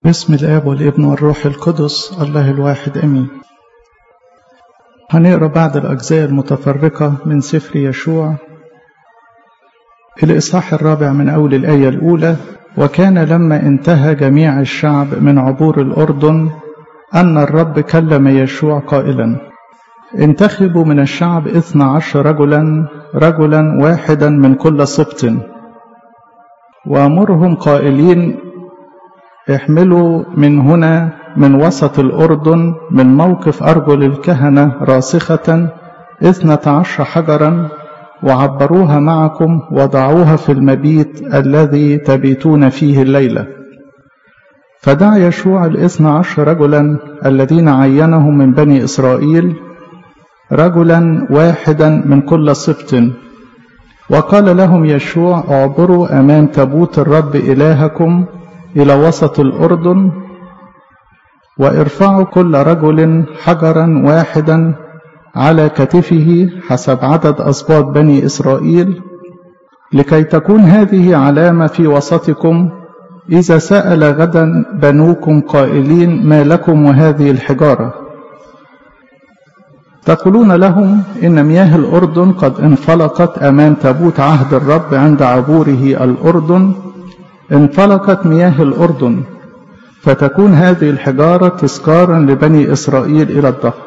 بسم الآب والابن والروح القدس الله الواحد أمين هنقرأ بعض الأجزاء المتفرقة من سفر يشوع الإصحاح الرابع من أول الآية الأولى وكان لما انتهى جميع الشعب من عبور الأردن أن الرب كلم يشوع قائلا انتخبوا من الشعب اثنى عشر رجلا رجلا واحدا من كل سبط وامرهم قائلين احملوا من هنا من وسط الأردن من موقف أرجل الكهنة راسخة اثنة عشر حجرا وعبروها معكم وضعوها في المبيت الذي تبيتون فيه الليلة فدعا يشوع الاثنى عشر رجلا الذين عينهم من بني إسرائيل رجلا واحدا من كل سبط وقال لهم يشوع اعبروا أمام تابوت الرب إلهكم إلى وسط الأردن وارفعوا كل رجل حجرا واحدا على كتفه حسب عدد أسباط بني إسرائيل لكي تكون هذه علامة في وسطكم إذا سأل غدا بنوكم قائلين ما لكم وهذه الحجارة تقولون لهم إن مياه الأردن قد انفلقت أمام تابوت عهد الرب عند عبوره الأردن انفلقت مياه الأردن فتكون هذه الحجارة تذكارا لبني إسرائيل إلى الدهر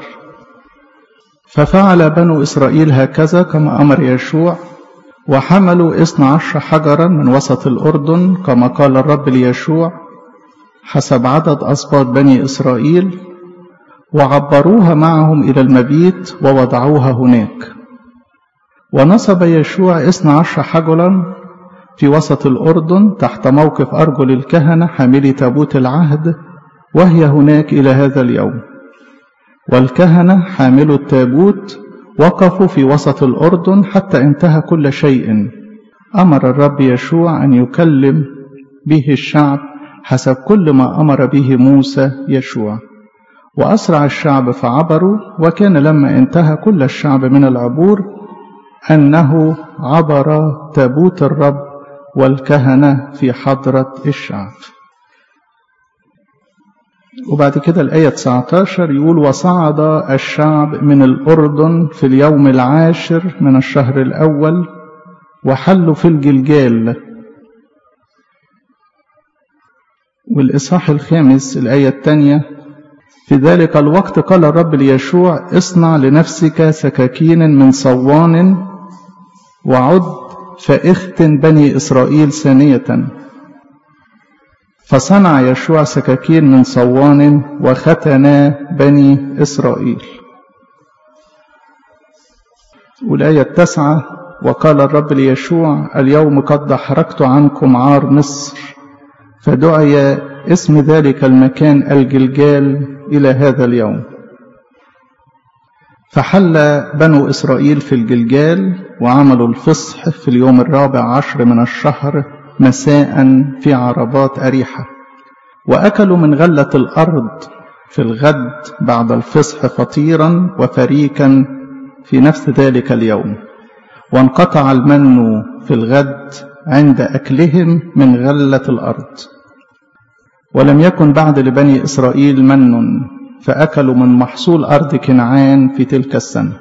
ففعل بنو إسرائيل هكذا كما أمر يشوع وحملوا اثنى عشر حجرا من وسط الأردن كما قال الرب ليشوع حسب عدد أسباط بني إسرائيل وعبروها معهم إلى المبيت ووضعوها هناك ونصب يشوع اثنى عشر حجرا في وسط الأردن تحت موقف أرجل الكهنة حاملي تابوت العهد وهي هناك إلى هذا اليوم والكهنة حاملوا التابوت وقفوا في وسط الأردن حتى انتهى كل شيء أمر الرب يشوع أن يكلم به الشعب حسب كل ما أمر به موسى يشوع وأسرع الشعب فعبروا وكان لما انتهى كل الشعب من العبور أنه عبر تابوت الرب والكهنة في حضرة الشعب وبعد كده الآية 19 يقول وصعد الشعب من الأردن في اليوم العاشر من الشهر الأول وحلوا في الجلجال والإصحاح الخامس الآية الثانية في ذلك الوقت قال الرب ليشوع اصنع لنفسك سكاكين من صوان وعد فاختن بني إسرائيل ثانية فصنع يشوع سكاكين من صوان وختنا بني إسرائيل والآية التاسعة وقال الرب ليشوع اليوم قد دحرجت عنكم عار مصر فدعي اسم ذلك المكان الجلجال إلى هذا اليوم فحل بنو إسرائيل في الجلجال وعملوا الفصح في اليوم الرابع عشر من الشهر مساء في عربات أريحة وأكلوا من غلة الأرض في الغد بعد الفصح فطيرا وفريكا في نفس ذلك اليوم وانقطع المن في الغد عند أكلهم من غلة الأرض ولم يكن بعد لبني إسرائيل من فأكلوا من محصول أرض كنعان في تلك السنة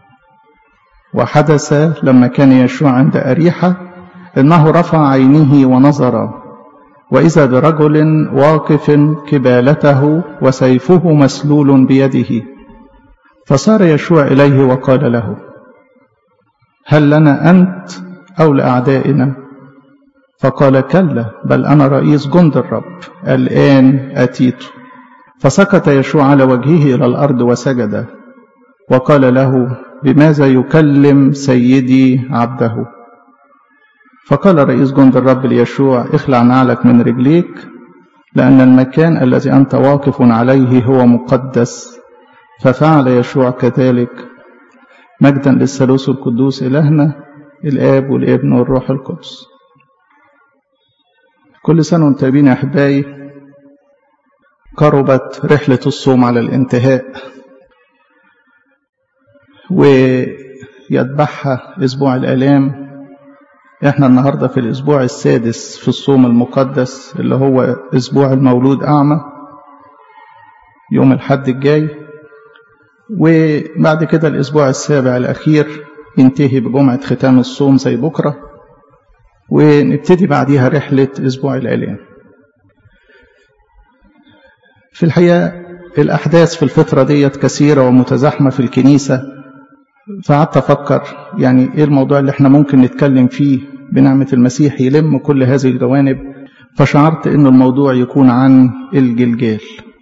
وحدث لما كان يشوع عند أريحة إنه رفع عينه ونظر وإذا برجل واقف كبالته وسيفه مسلول بيده فصار يشوع إليه وقال له هل لنا أنت أو لأعدائنا فقال كلا بل أنا رئيس جند الرب الآن أتيت فسكت يشوع على وجهه إلى الأرض وسجد وقال له بماذا يكلم سيدي عبده فقال رئيس جند الرب ليشوع اخلع نعلك من رجليك لأن المكان الذي أنت واقف عليه هو مقدس ففعل يشوع كذلك مجدا للثالوث القدوس إلهنا الآب والابن والروح القدس كل سنة وانتم طيبين يا أحبائي قربت رحلة الصوم على الانتهاء ويتبعها أسبوع الآلام احنا النهاردة في الأسبوع السادس في الصوم المقدس اللي هو أسبوع المولود أعمى يوم الحد الجاي وبعد كده الأسبوع السابع الأخير ينتهي بجمعة ختام الصوم زي بكرة ونبتدي بعديها رحلة أسبوع الآلام في الحقيقة الأحداث في الفترة ديت كثيرة ومتزاحمة في الكنيسة فقعدت أفكر يعني إيه الموضوع اللي إحنا ممكن نتكلم فيه بنعمة المسيح يلم كل هذه الجوانب فشعرت إن الموضوع يكون عن الجلجال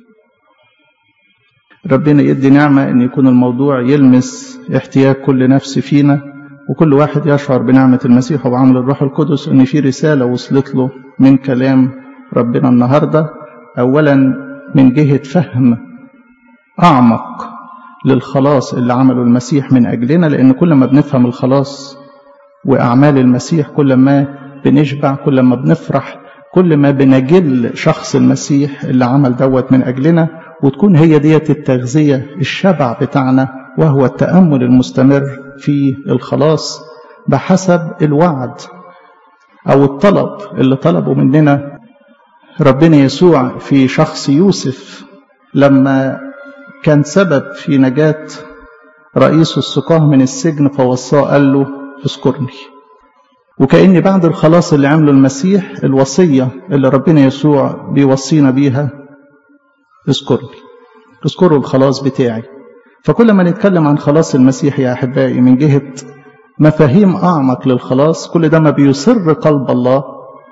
ربنا يدي نعمة إن يكون الموضوع يلمس احتياج كل نفس فينا وكل واحد يشعر بنعمة المسيح وبعمل الروح القدس إن في رسالة وصلت له من كلام ربنا النهاردة أولا من جهة فهم أعمق للخلاص اللي عمله المسيح من أجلنا لأن كل ما بنفهم الخلاص وأعمال المسيح كل ما بنشبع كل ما بنفرح كل ما بنجل شخص المسيح اللي عمل دوت من أجلنا وتكون هي ديت التغذية الشبع بتاعنا وهو التأمل المستمر في الخلاص بحسب الوعد أو الطلب اللي طلبه مننا ربنا يسوع في شخص يوسف لما كان سبب في نجاة رئيس السقاه من السجن فوصاه قال له اذكرني وكأن بعد الخلاص اللي عمله المسيح الوصية اللي ربنا يسوع بيوصينا بيها اذكرني اذكروا الخلاص بتاعي فكل ما نتكلم عن خلاص المسيح يا أحبائي من جهة مفاهيم أعمق للخلاص كل ده ما بيسر قلب الله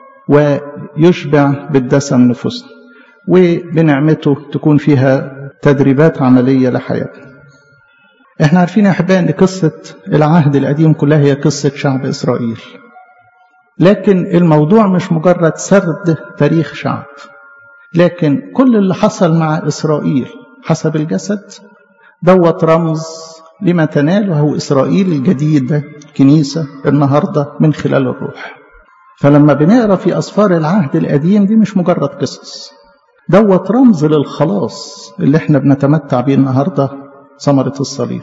ويشبع بالدسم نفوسنا وبنعمته تكون فيها تدريبات عملية لحياتنا احنا عارفين يا أحبائي أن قصة العهد القديم كلها هي قصة شعب إسرائيل لكن الموضوع مش مجرد سرد تاريخ شعب لكن كل اللي حصل مع إسرائيل حسب الجسد دوت رمز لما تناله إسرائيل الجديدة الكنيسة النهاردة من خلال الروح فلما بنقرا في أسفار العهد القديم دي مش مجرد قصص دوت رمز للخلاص اللي احنا بنتمتع بيه النهارده ثمرة الصليب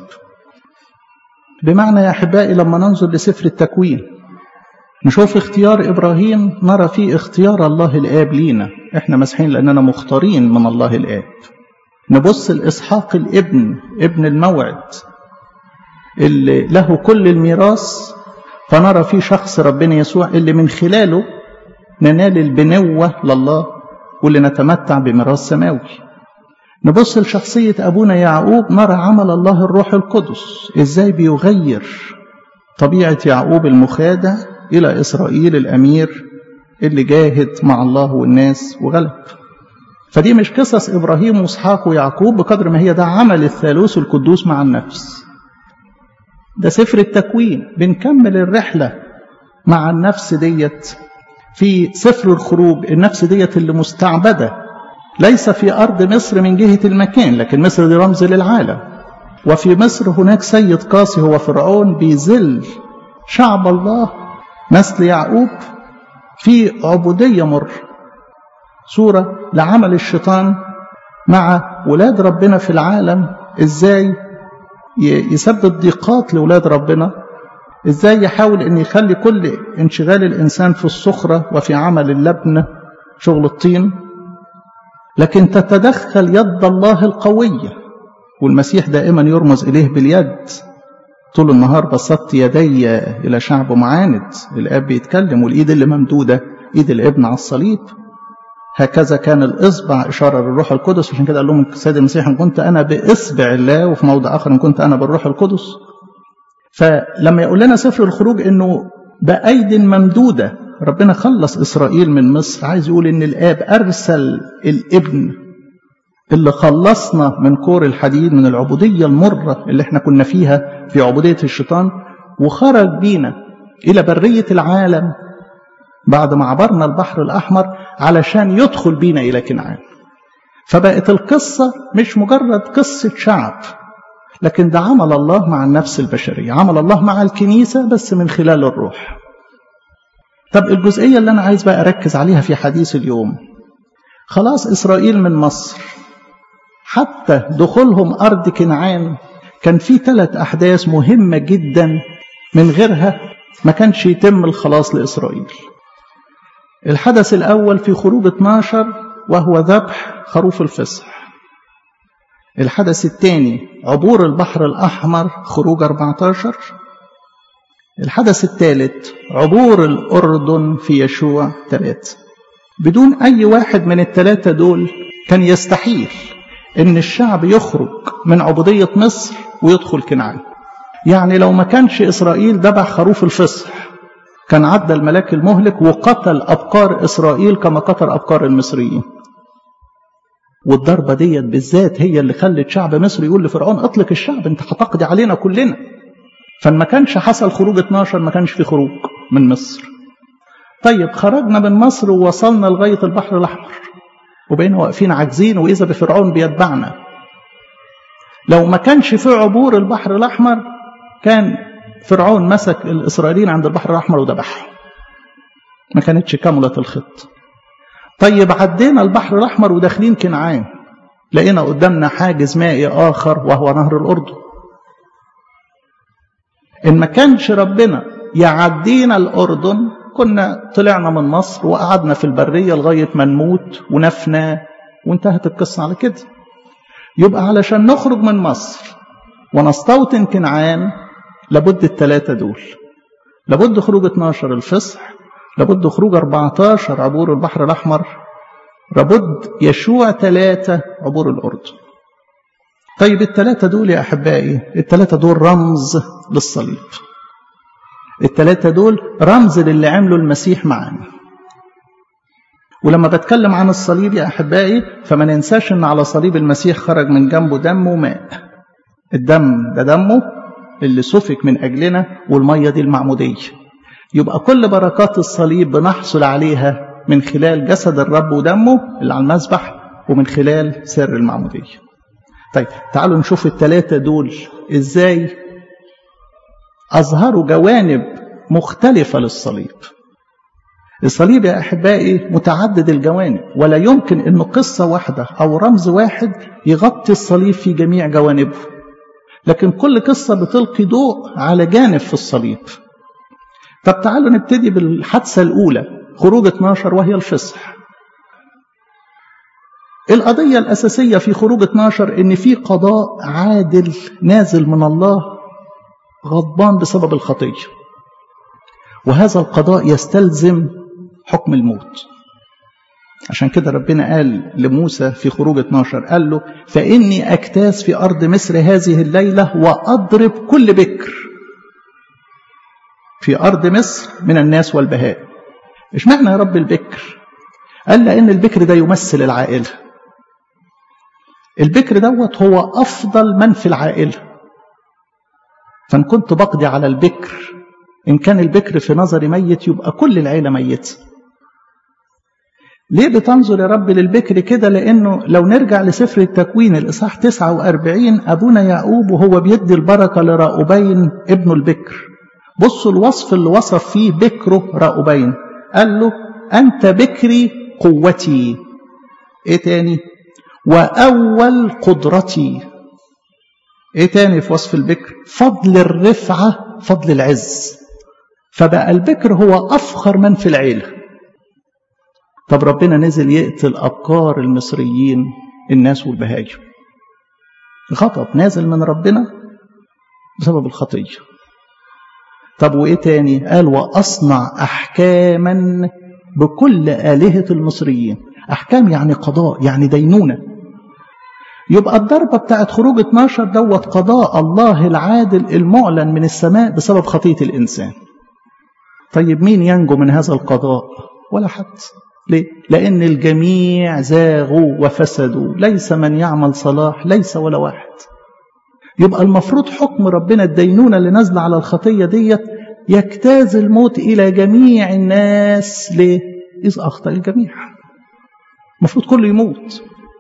بمعنى يا أحبائي لما ننظر لسفر التكوين نشوف اختيار إبراهيم نرى فيه اختيار الله الآب لينا احنا مسيحيين لأننا مختارين من الله الآب نبص لإسحاق الابن ابن الموعد اللي له كل الميراث فنرى فيه شخص ربنا يسوع اللي من خلاله ننال البنوة لله واللي نتمتع بميراث سماوي نبص لشخصية أبونا يعقوب نرى عمل الله الروح القدس إزاي بيغير طبيعة يعقوب المخادع إلى إسرائيل الأمير اللي جاهد مع الله والناس وغلب فدي مش قصص إبراهيم وإسحاق ويعقوب بقدر ما هي ده عمل الثالوث القدوس مع النفس ده سفر التكوين بنكمل الرحلة مع النفس ديت في سفر الخروج النفس ديت اللي مستعبدة ليس في أرض مصر من جهة المكان لكن مصر دي رمز للعالم وفي مصر هناك سيد قاسي هو فرعون بيذل شعب الله نسل يعقوب في عبودية مر صورة لعمل الشيطان مع ولاد ربنا في العالم ازاي يسبب ضيقات لولاد ربنا ازاي يحاول ان يخلي كل انشغال الانسان في الصخرة وفي عمل اللبن شغل الطين لكن تتدخل يد الله القوية والمسيح دائما يرمز إليه باليد طول النهار بسطت يدي إلى شعب معاند الآب بيتكلم والإيد اللي ممدودة إيد الابن على الصليب هكذا كان الإصبع إشارة للروح القدس عشان كده قال لهم السيد المسيح إن كنت أنا بإصبع الله وفي موضع آخر إن كنت أنا بالروح القدس فلما يقول لنا سفر الخروج إنه بأيد ممدودة ربنا خلص إسرائيل من مصر عايز يقول إن الآب أرسل الابن اللي خلصنا من كور الحديد من العبودية المرة اللي احنا كنا فيها في عبودية الشيطان وخرج بينا إلى برية العالم بعد ما عبرنا البحر الأحمر علشان يدخل بينا إلى كنعان فبقت القصة مش مجرد قصة شعب لكن ده عمل الله مع النفس البشرية عمل الله مع الكنيسة بس من خلال الروح طب الجزئية اللي أنا عايز بقى أركز عليها في حديث اليوم خلاص إسرائيل من مصر حتى دخولهم أرض كنعان كان في ثلاث أحداث مهمة جدا من غيرها ما كانش يتم الخلاص لإسرائيل الحدث الأول في خروج 12 وهو ذبح خروف الفصح الحدث الثاني عبور البحر الأحمر خروج 14 الحدث الثالث عبور الأردن في يشوع 3 بدون أي واحد من الثلاثة دول كان يستحيل إن الشعب يخرج من عبودية مصر ويدخل كنعان يعني لو ما كانش إسرائيل ذبح خروف الفصح كان عدى الملاك المهلك وقتل أبقار إسرائيل كما قتل أبقار المصريين والضربة ديت بالذات هي اللي خلت شعب مصر يقول لفرعون اطلق الشعب انت هتقضي علينا كلنا فما كانش حصل خروج 12 ما كانش في خروج من مصر طيب خرجنا من مصر ووصلنا لغاية البحر الأحمر وبقينا واقفين عاجزين وإذا بفرعون بيتبعنا لو ما كانش في عبور البحر الأحمر كان فرعون مسك الإسرائيليين عند البحر الأحمر وذبحهم ما كانتش كملت الخط طيب عدينا البحر الأحمر وداخلين كنعان لقينا قدامنا حاجز مائي آخر وهو نهر الأردن إن ما كانش ربنا يعدينا الأردن كنا طلعنا من مصر وقعدنا في البرية لغاية ما نموت ونفنى وانتهت القصة على كده يبقى علشان نخرج من مصر ونستوطن كنعان لابد الثلاثة دول لابد خروج 12 الفصح لابد خروج 14 عبور البحر الأحمر لابد يشوع ثلاثة عبور الأردن طيب الثلاثة دول يا أحبائي الثلاثة دول رمز للصليب الثلاثة دول رمز للي عمله المسيح معانا ولما بتكلم عن الصليب يا أحبائي فما ننساش أن على صليب المسيح خرج من جنبه دم وماء الدم ده دمه اللي سفك من أجلنا والمية دي المعمودية يبقى كل بركات الصليب بنحصل عليها من خلال جسد الرب ودمه اللي على المذبح ومن خلال سر المعمودية طيب تعالوا نشوف الثلاثة دول ازاي أظهروا جوانب مختلفة للصليب الصليب يا أحبائي متعدد الجوانب ولا يمكن أن قصة واحدة أو رمز واحد يغطي الصليب في جميع جوانبه لكن كل قصة بتلقي ضوء على جانب في الصليب طب تعالوا نبتدي بالحادثة الأولى خروج 12 وهي الفصح القضية الأساسية في خروج 12 إن في قضاء عادل نازل من الله غضبان بسبب الخطية وهذا القضاء يستلزم حكم الموت عشان كده ربنا قال لموسى في خروج 12 قال له فإني أكتاس في أرض مصر هذه الليلة وأضرب كل بكر في أرض مصر من الناس والبهائم إيش معنى يا رب البكر قال لأن البكر ده يمثل العائلة البكر دوت هو أفضل من في العائلة فإن كنت بقضي على البكر إن كان البكر في نظري ميت يبقى كل العيلة ميتة ليه بتنظر يا رب للبكر كده لأنه لو نرجع لسفر التكوين الإصحاح 49 أبونا يعقوب وهو بيدي البركة لراؤوبين ابنه البكر بصوا الوصف اللي وصف فيه بكره راؤوبين قال له أنت بكري قوتي إيه تاني وأول قدرتي إيه تاني في وصف البكر فضل الرفعة فضل العز فبقى البكر هو أفخر من في العيلة طب ربنا نزل يقتل أبكار المصريين الناس والبهايم غضب نازل من ربنا بسبب الخطية طب وإيه تاني قال وأصنع أحكاما بكل آلهة المصريين أحكام يعني قضاء يعني دينونة يبقى الضربة بتاعت خروج 12 دوت قضاء الله العادل المعلن من السماء بسبب خطية الإنسان طيب مين ينجو من هذا القضاء ولا حد ليه؟ لأن الجميع زاغوا وفسدوا ليس من يعمل صلاح ليس ولا واحد يبقى المفروض حكم ربنا الدينونة اللي نازلة على الخطية ديت يجتاز الموت إلى جميع الناس ليه؟ إذ أخطأ الجميع المفروض كله يموت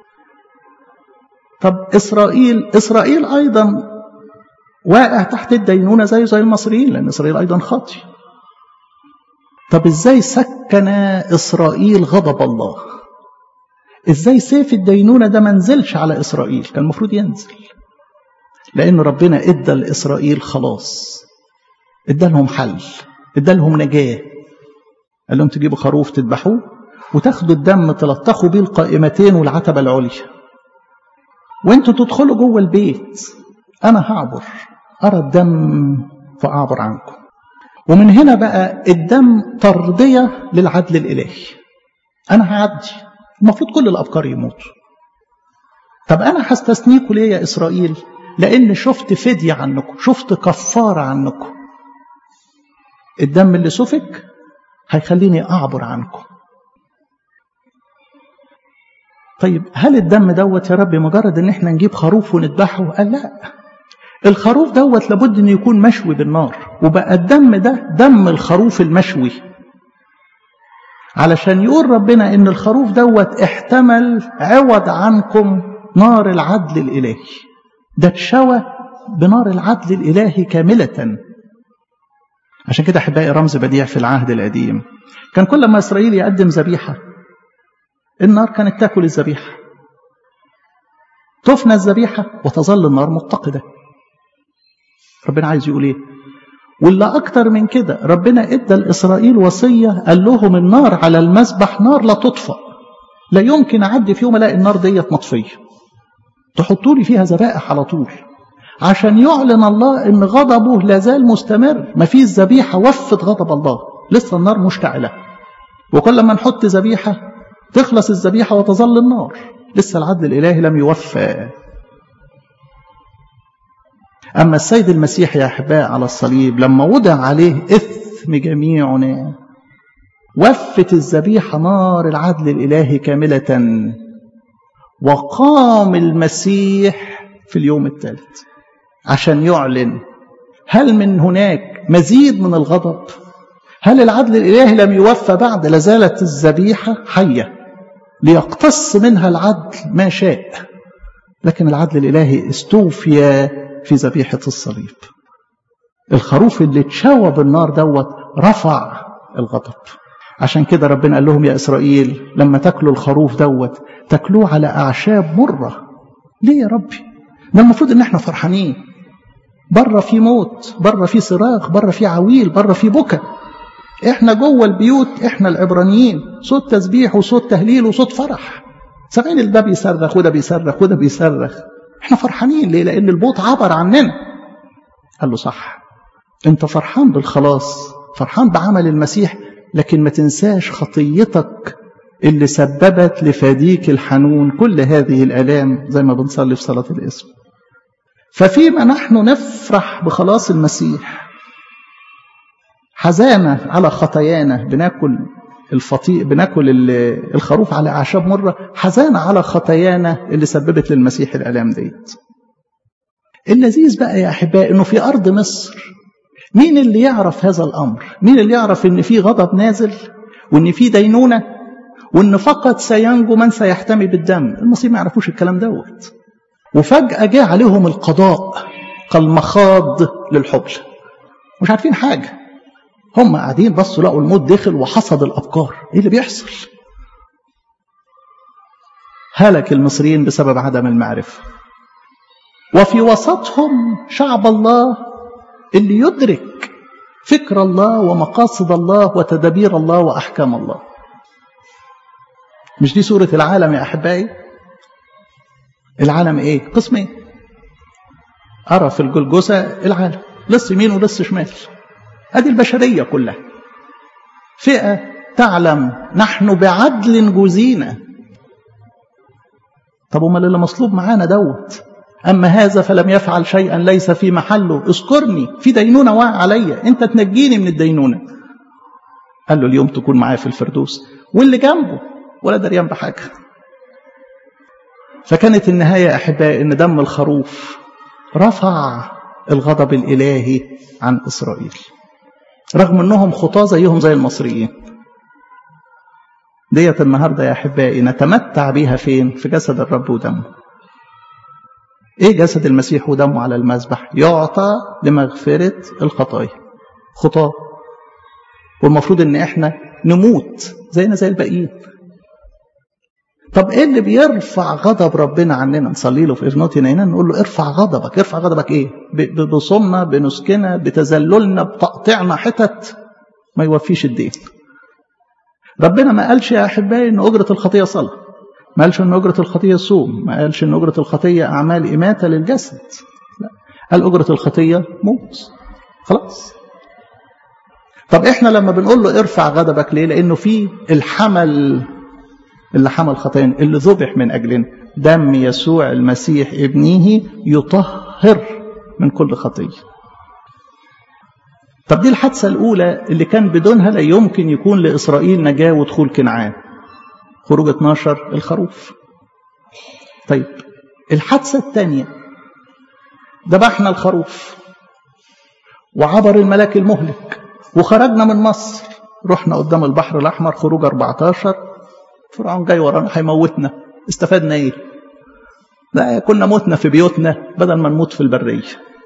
طب إسرائيل إسرائيل أيضا واقع تحت الدينونة زي زي المصريين لأن إسرائيل أيضا خاطئ طب إزاي سكن إسرائيل غضب الله إزاي سيف الدينونة ده منزلش على إسرائيل كان المفروض ينزل لأن ربنا إدى لإسرائيل خلاص إدى لهم حل ادالهم نجاة قال لهم تجيبوا خروف تذبحوه وتاخدوا الدم تلطخوا بيه القائمتين والعتبة العليا وانتوا تدخلوا جوه البيت انا هعبر ارى الدم فاعبر عنكم ومن هنا بقى الدم ترضية للعدل الالهي انا هعدي المفروض كل الابكار يموتوا طب انا هستثنيكوا ليه يا اسرائيل لان شفت فدية عنكم شفت كفارة عنكم الدم اللي سفك هيخليني اعبر عنكم طيب هل الدم دوت يا رب مجرد ان احنا نجيب خروف ونذبحه قال لا الخروف دوت لابد ان يكون مشوي بالنار وبقى الدم ده دم الخروف المشوي علشان يقول ربنا ان الخروف دوت احتمل عوض عنكم نار العدل الالهي ده اتشوى بنار العدل الالهي كامله عشان كده احبائي رمز بديع في العهد القديم كان كل ما اسرائيل يقدم ذبيحه النار كانت تاكل الذبيحه تفنى الذبيحه وتظل النار متقده ربنا عايز يقول ايه واللي اكتر من كده ربنا ادى لاسرائيل وصيه قال لهم النار على المذبح نار لا تطفأ لا يمكن اعدي في يوم الاقي النار ديت مطفيه تحطوا لي فيها ذبائح على طول عشان يعلن الله ان غضبه لا زال مستمر ما فيش ذبيحه وفت غضب الله لسه النار مشتعله وكل ما نحط ذبيحه تخلص الذبيحه وتظل النار لسه العدل الالهي لم يوفى اما السيد المسيح يا احباء على الصليب لما وضع عليه اثم جميعنا وفت الذبيحه نار العدل الالهي كامله وقام المسيح في اليوم الثالث عشان يعلن هل من هناك مزيد من الغضب هل العدل الإلهي لم يوفى بعد لازالت الذبيحة حية ليقتص منها العدل ما شاء لكن العدل الإلهي استوفي في ذبيحة الصليب الخروف اللي اتشوى بالنار دوت رفع الغضب عشان كده ربنا قال لهم يا إسرائيل لما تاكلوا الخروف دوت تاكلوه على أعشاب مرة ليه يا ربي ده المفروض ان احنا فرحانين بره في موت بره في صراخ بره في عويل بره في بكا احنا جوه البيوت احنا العبرانيين صوت تسبيح وصوت تهليل وصوت فرح سامعين ده بيصرخ وده بيصرخ وده بيصرخ احنا فرحانين ليه لان البوت عبر عننا قال له صح انت فرحان بالخلاص فرحان بعمل المسيح لكن ما تنساش خطيتك اللي سببت لفديك الحنون كل هذه الآلام زي ما بنصلي في صلاة الاسم ففيما نحن نفرح بخلاص المسيح حزانة على خطايانا بناكل الفطيء بناكل الخروف على أعشاب مرة حزانة على خطايانا اللي سببت للمسيح الآلام ديت اللذيذ بقى يا أحبائي إنه في أرض مصر مين اللي يعرف هذا الأمر مين اللي يعرف إن في غضب نازل وإن في دينونة وإن فقط سينجو من سيحتمي بالدم المصريين ما يعرفوش الكلام دوت وفجأة جاء عليهم القضاء كالمخاض للحبل مش عارفين حاجة هم قاعدين بصوا لقوا الموت دخل وحصد الأبكار إيه اللي بيحصل هلك المصريين بسبب عدم المعرفة وفي وسطهم شعب الله اللي يدرك فكر الله ومقاصد الله وتدابير الله وأحكام الله مش دي صورة العالم يا أحبائي العالم إيه قسمين أرى في الجلجسة العالم لص يمين ولص شمال هذه البشرية كلها فئة تعلم نحن بعدل جوزينا طب امال اللي مصلوب معانا دوت اما هذا فلم يفعل شيئا ليس في محله اذكرني في دينونه واقع عليا انت تنجيني من الدينونه قال له اليوم تكون معايا في الفردوس واللي جنبه ولا دريان بحاجه فكانت النهايه احبائي ان دم الخروف رفع الغضب الالهي عن اسرائيل رغم انهم خطاه زيهم زي المصريين ديت النهارده يا احبائي نتمتع بيها فين في جسد الرب ودمه ايه جسد المسيح ودمه على المذبح يعطى لمغفره الخطايا خطاه والمفروض ان احنا نموت زينا زي الباقيين طب ايه اللي بيرفع غضب ربنا عننا نصلي له في اذنوتنا هنا نقول له ارفع غضبك ارفع غضبك ايه بصومنا بنسكنا بتذللنا بتقطيعنا حتت ما يوفيش الدين ربنا ما قالش يا أحبائي إن أجرة الخطية صلاة ما قالش إن أجرة الخطية صوم ما قالش إن أجرة الخطية أعمال إماتة للجسد لا قال أجرة الخطية موت خلاص طب إحنا لما بنقول له ارفع غضبك ليه لأنه في الحمل اللي حمل خطايانا اللي ذبح من أجلنا دم يسوع المسيح ابنه يطهر من كل خطيه طب دي الحادثة الأولى اللي كان بدونها لا يمكن يكون لإسرائيل نجاة ودخول كنعان خروج 12 الخروف طيب الحادثة الثانية ذبحنا الخروف وعبر الملاك المهلك وخرجنا من مصر رحنا قدام البحر الأحمر خروج 14 فرعون جاي ورانا هيموتنا استفدنا ايه؟ لا كنا متنا في بيوتنا بدل ما نموت في البريه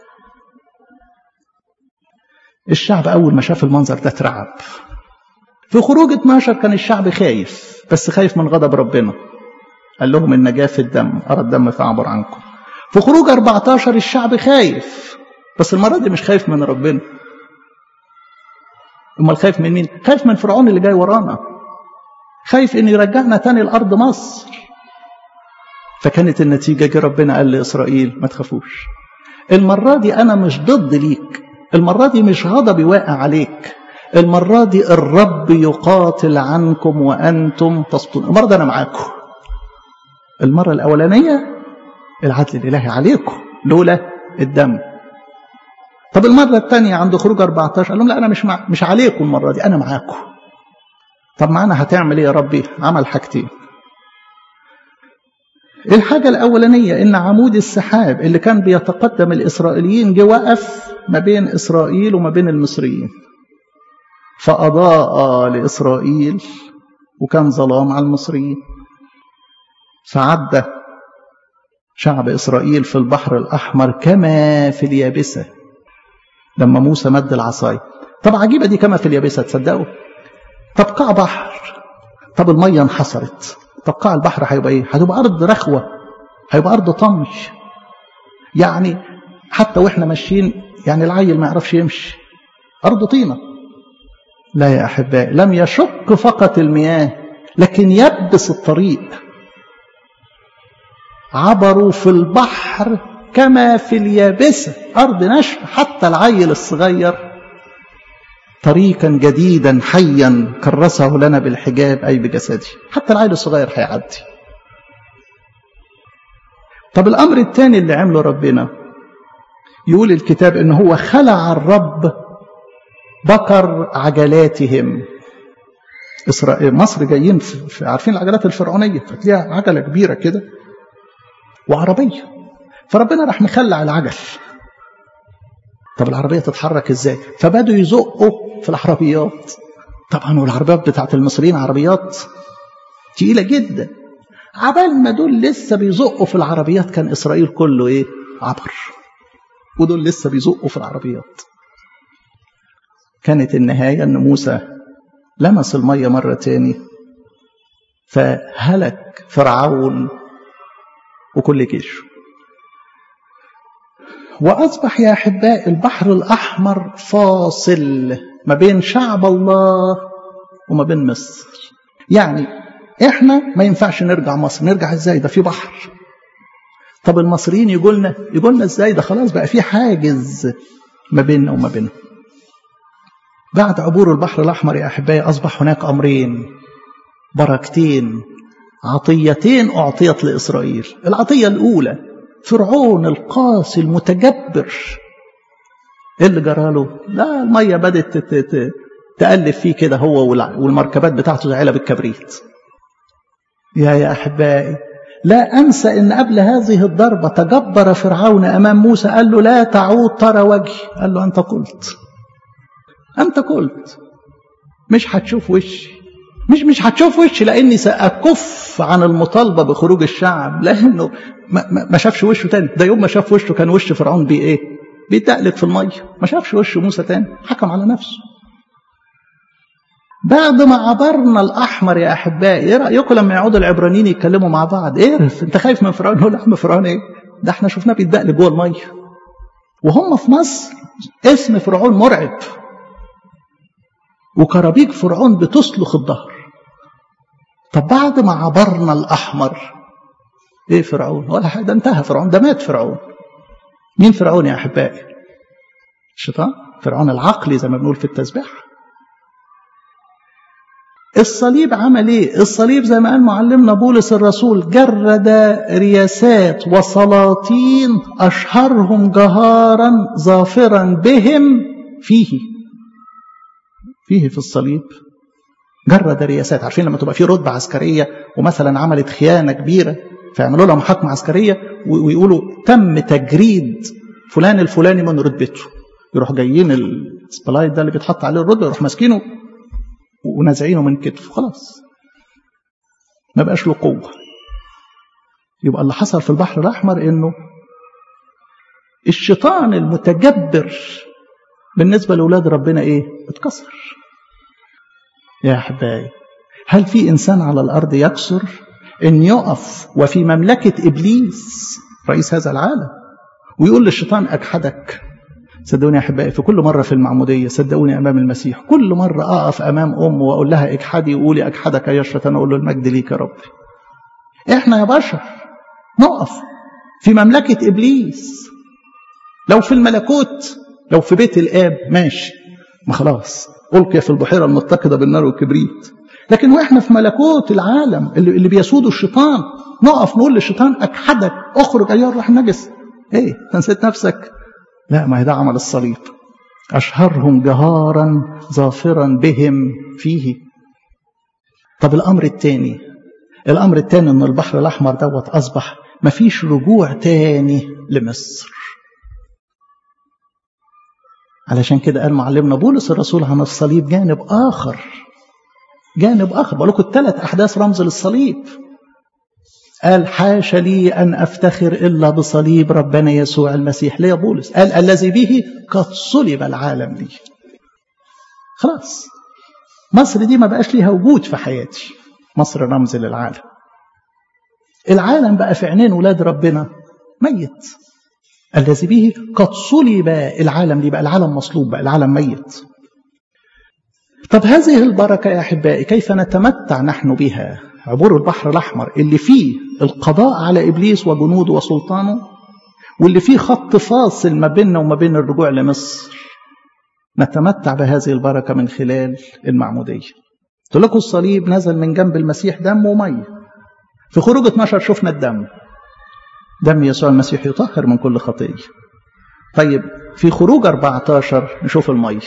الشعب أول ما شاف المنظر ده اترعب في خروج 12 كان الشعب خايف بس خايف من غضب ربنا قال لهم النجاة في الدم أرى الدم فأعبر عنكم في خروج 14 الشعب خايف بس المرة دي مش خايف من ربنا امال خايف من مين خايف من فرعون اللي جاي ورانا خايف ان يرجعنا تاني الارض مصر فكانت النتيجه جه ربنا قال لاسرائيل ما تخافوش المره دي انا مش ضد ليك المرة دي مش غضبي واقع عليك المرة دي الرب يقاتل عنكم وأنتم تسقطون المرة دي أنا معاكم المرة الأولانية العدل الإلهي عليكم لولا الدم طب المرة الثانية عند خروج 14 قال لهم لا أنا مش مع... مش عليكم المرة دي أنا معاكم طب معانا هتعمل إيه يا ربي عمل حاجتين الحاجة الأولانية إن عمود السحاب اللي كان بيتقدم الإسرائيليين جه وقف ما بين إسرائيل وما بين المصريين فأضاء لإسرائيل وكان ظلام على المصريين فعدى شعب إسرائيل في البحر الأحمر كما في اليابسة لما موسى مد العصاية طب عجيبة دي كما في اليابسة تصدقوا طب قاع بحر طب المية انحصرت طب قاع البحر هيبقى ايه هتبقى أرض رخوة هيبقى أرض طمش يعني حتى واحنا ماشيين يعني العيل ما يعرفش يمشي أرض طينة لا يا أحبائي لم يشق فقط المياه لكن يبس الطريق عبروا في البحر كما في اليابسة أرض نشف حتى العيل الصغير طريقا جديدا حيا كرسه لنا بالحجاب أي بجسده حتى العيل الصغير هيعدي طب الأمر الثاني اللي عمله ربنا يقول الكتاب إن هو خلع الرب بكر عجلاتهم إسرائيل مصر جايين في عارفين العجلات الفرعونية فتلاقيها عجلة كبيرة كده وعربية فربنا راح مخلع العجل طب العربية تتحرك ازاي فبدوا يزقوا في العربيات طبعا والعربيات بتاعت المصريين عربيات تقيلة جدا عبال ما دول لسه بيزقوا في العربيات كان إسرائيل كله إيه عبر ودول لسه بيزقوا في العربيات كانت النهاية أن موسى لمس المية مرة تاني فهلك فرعون وكل جيشه وأصبح يا أحباء البحر الأحمر فاصل ما بين شعب الله وما بين مصر يعني إحنا ما ينفعش نرجع مصر نرجع إزاي ده في بحر طب المصريين يقولنا يقولنا إزاي ده خلاص بقى في حاجز ما بيننا وما بينهم بعد عبور البحر الأحمر يا أحبائي أصبح هناك أمرين بركتين عطيتين أعطيت لإسرائيل العطية الأولى فرعون القاسي المتجبر ايه اللي جرى له؟ لا الميه بدات تألف فيه كده هو والمركبات بتاعته زي علب الكبريت. يا يا احبائي لا انسى ان قبل هذه الضربه تجبر فرعون امام موسى قال له لا تعود ترى وجهي قال له انت قلت انت قلت مش هتشوف وشي مش مش هتشوف وشي لاني ساكف عن المطالبه بخروج الشعب لانه ما, ما شافش وشه تاني ده يوم ما شاف وشه كان وش فرعون بيه ايه بيتقلب في الميه ما شافش وش موسى تاني حكم على نفسه بعد ما عبرنا الاحمر يا احبائي ايه رايكم لما يقعدوا العبرانيين يتكلموا مع بعض ايه انت خايف من فرعون يقول احنا فرعون ايه ده احنا شفناه بيتدقلب جوه الميه وهم في مصر اسم فرعون مرعب وكرابيك فرعون بتسلخ الظهر طب بعد ما عبرنا الأحمر إيه فرعون ولا حاجة ده انتهى فرعون ده مات فرعون مين فرعون يا أحبائي الشيطان فرعون العقلي زي ما بنقول في التسبيح الصليب عمل ايه الصليب زي ما قال معلمنا بولس الرسول جرد رياسات وسلاطين اشهرهم جهارا ظافرا بهم فيه فيه في الصليب جرد رياسات عارفين لما تبقى في رتبه عسكريه ومثلا عملت خيانه كبيره فيعملوا لها محاكمه عسكريه ويقولوا تم تجريد فلان الفلاني من رتبته يروح جايين السبلايد ده اللي بيتحط عليه الرتبه يروح ماسكينه ونازعينه من كتفه خلاص ما بقاش له قوه يبقى اللي حصل في البحر الاحمر انه الشيطان المتجبر بالنسبه لاولاد ربنا ايه اتكسر يا احبائي هل في انسان على الارض يكسر ان يقف وفي مملكه ابليس رئيس هذا العالم ويقول للشيطان اجحدك صدقوني يا احبائي في كل مره في المعموديه صدقوني امام المسيح كل مره اقف امام ام واقول لها اجحدي وقولي اجحدك يا الشيطان اقول له المجد ليك يا ربي احنا يا بشر نقف في مملكه ابليس لو في الملكوت لو في بيت الاب ماشي ما خلاص القي في البحيره المتقده بالنار والكبريت لكن واحنا في ملكوت العالم اللي, اللي بيسوده الشيطان نقف نقول للشيطان اجحدك اخرج ايها الروح النجس ايه نسيت نفسك لا ما هي ده عمل الصليب أشهرهم جهارا ظافرا بهم فيه طب الأمر الثاني الأمر الثاني أن البحر الأحمر دوت أصبح مفيش رجوع تاني لمصر علشان كده قال معلمنا بولس الرسول عن الصليب جانب آخر جانب آخر بقول لكم الثلاث أحداث رمز للصليب قال حاش لي أن أفتخر إلا بصليب ربنا يسوع المسيح ليه يا بولس قال الذي به قد صلب العالم لي خلاص مصر دي ما بقاش ليها وجود في حياتي مصر رمز للعالم العالم بقى في عينين ولاد ربنا ميت الذي به قد صلب العالم لي بقى العالم مصلوب بقى العالم ميت طب هذه البركة يا أحبائي كيف نتمتع نحن بها عبور البحر الأحمر اللي فيه القضاء على إبليس وجنوده وسلطانه واللي فيه خط فاصل ما بيننا وما بين الرجوع لمصر نتمتع بهذه البركة من خلال المعمودية قلت لكم الصليب نزل من جنب المسيح دم ومية في خروج 12 شفنا الدم دم يسوع المسيح يطهر من كل خطية طيب في خروج 14 نشوف المية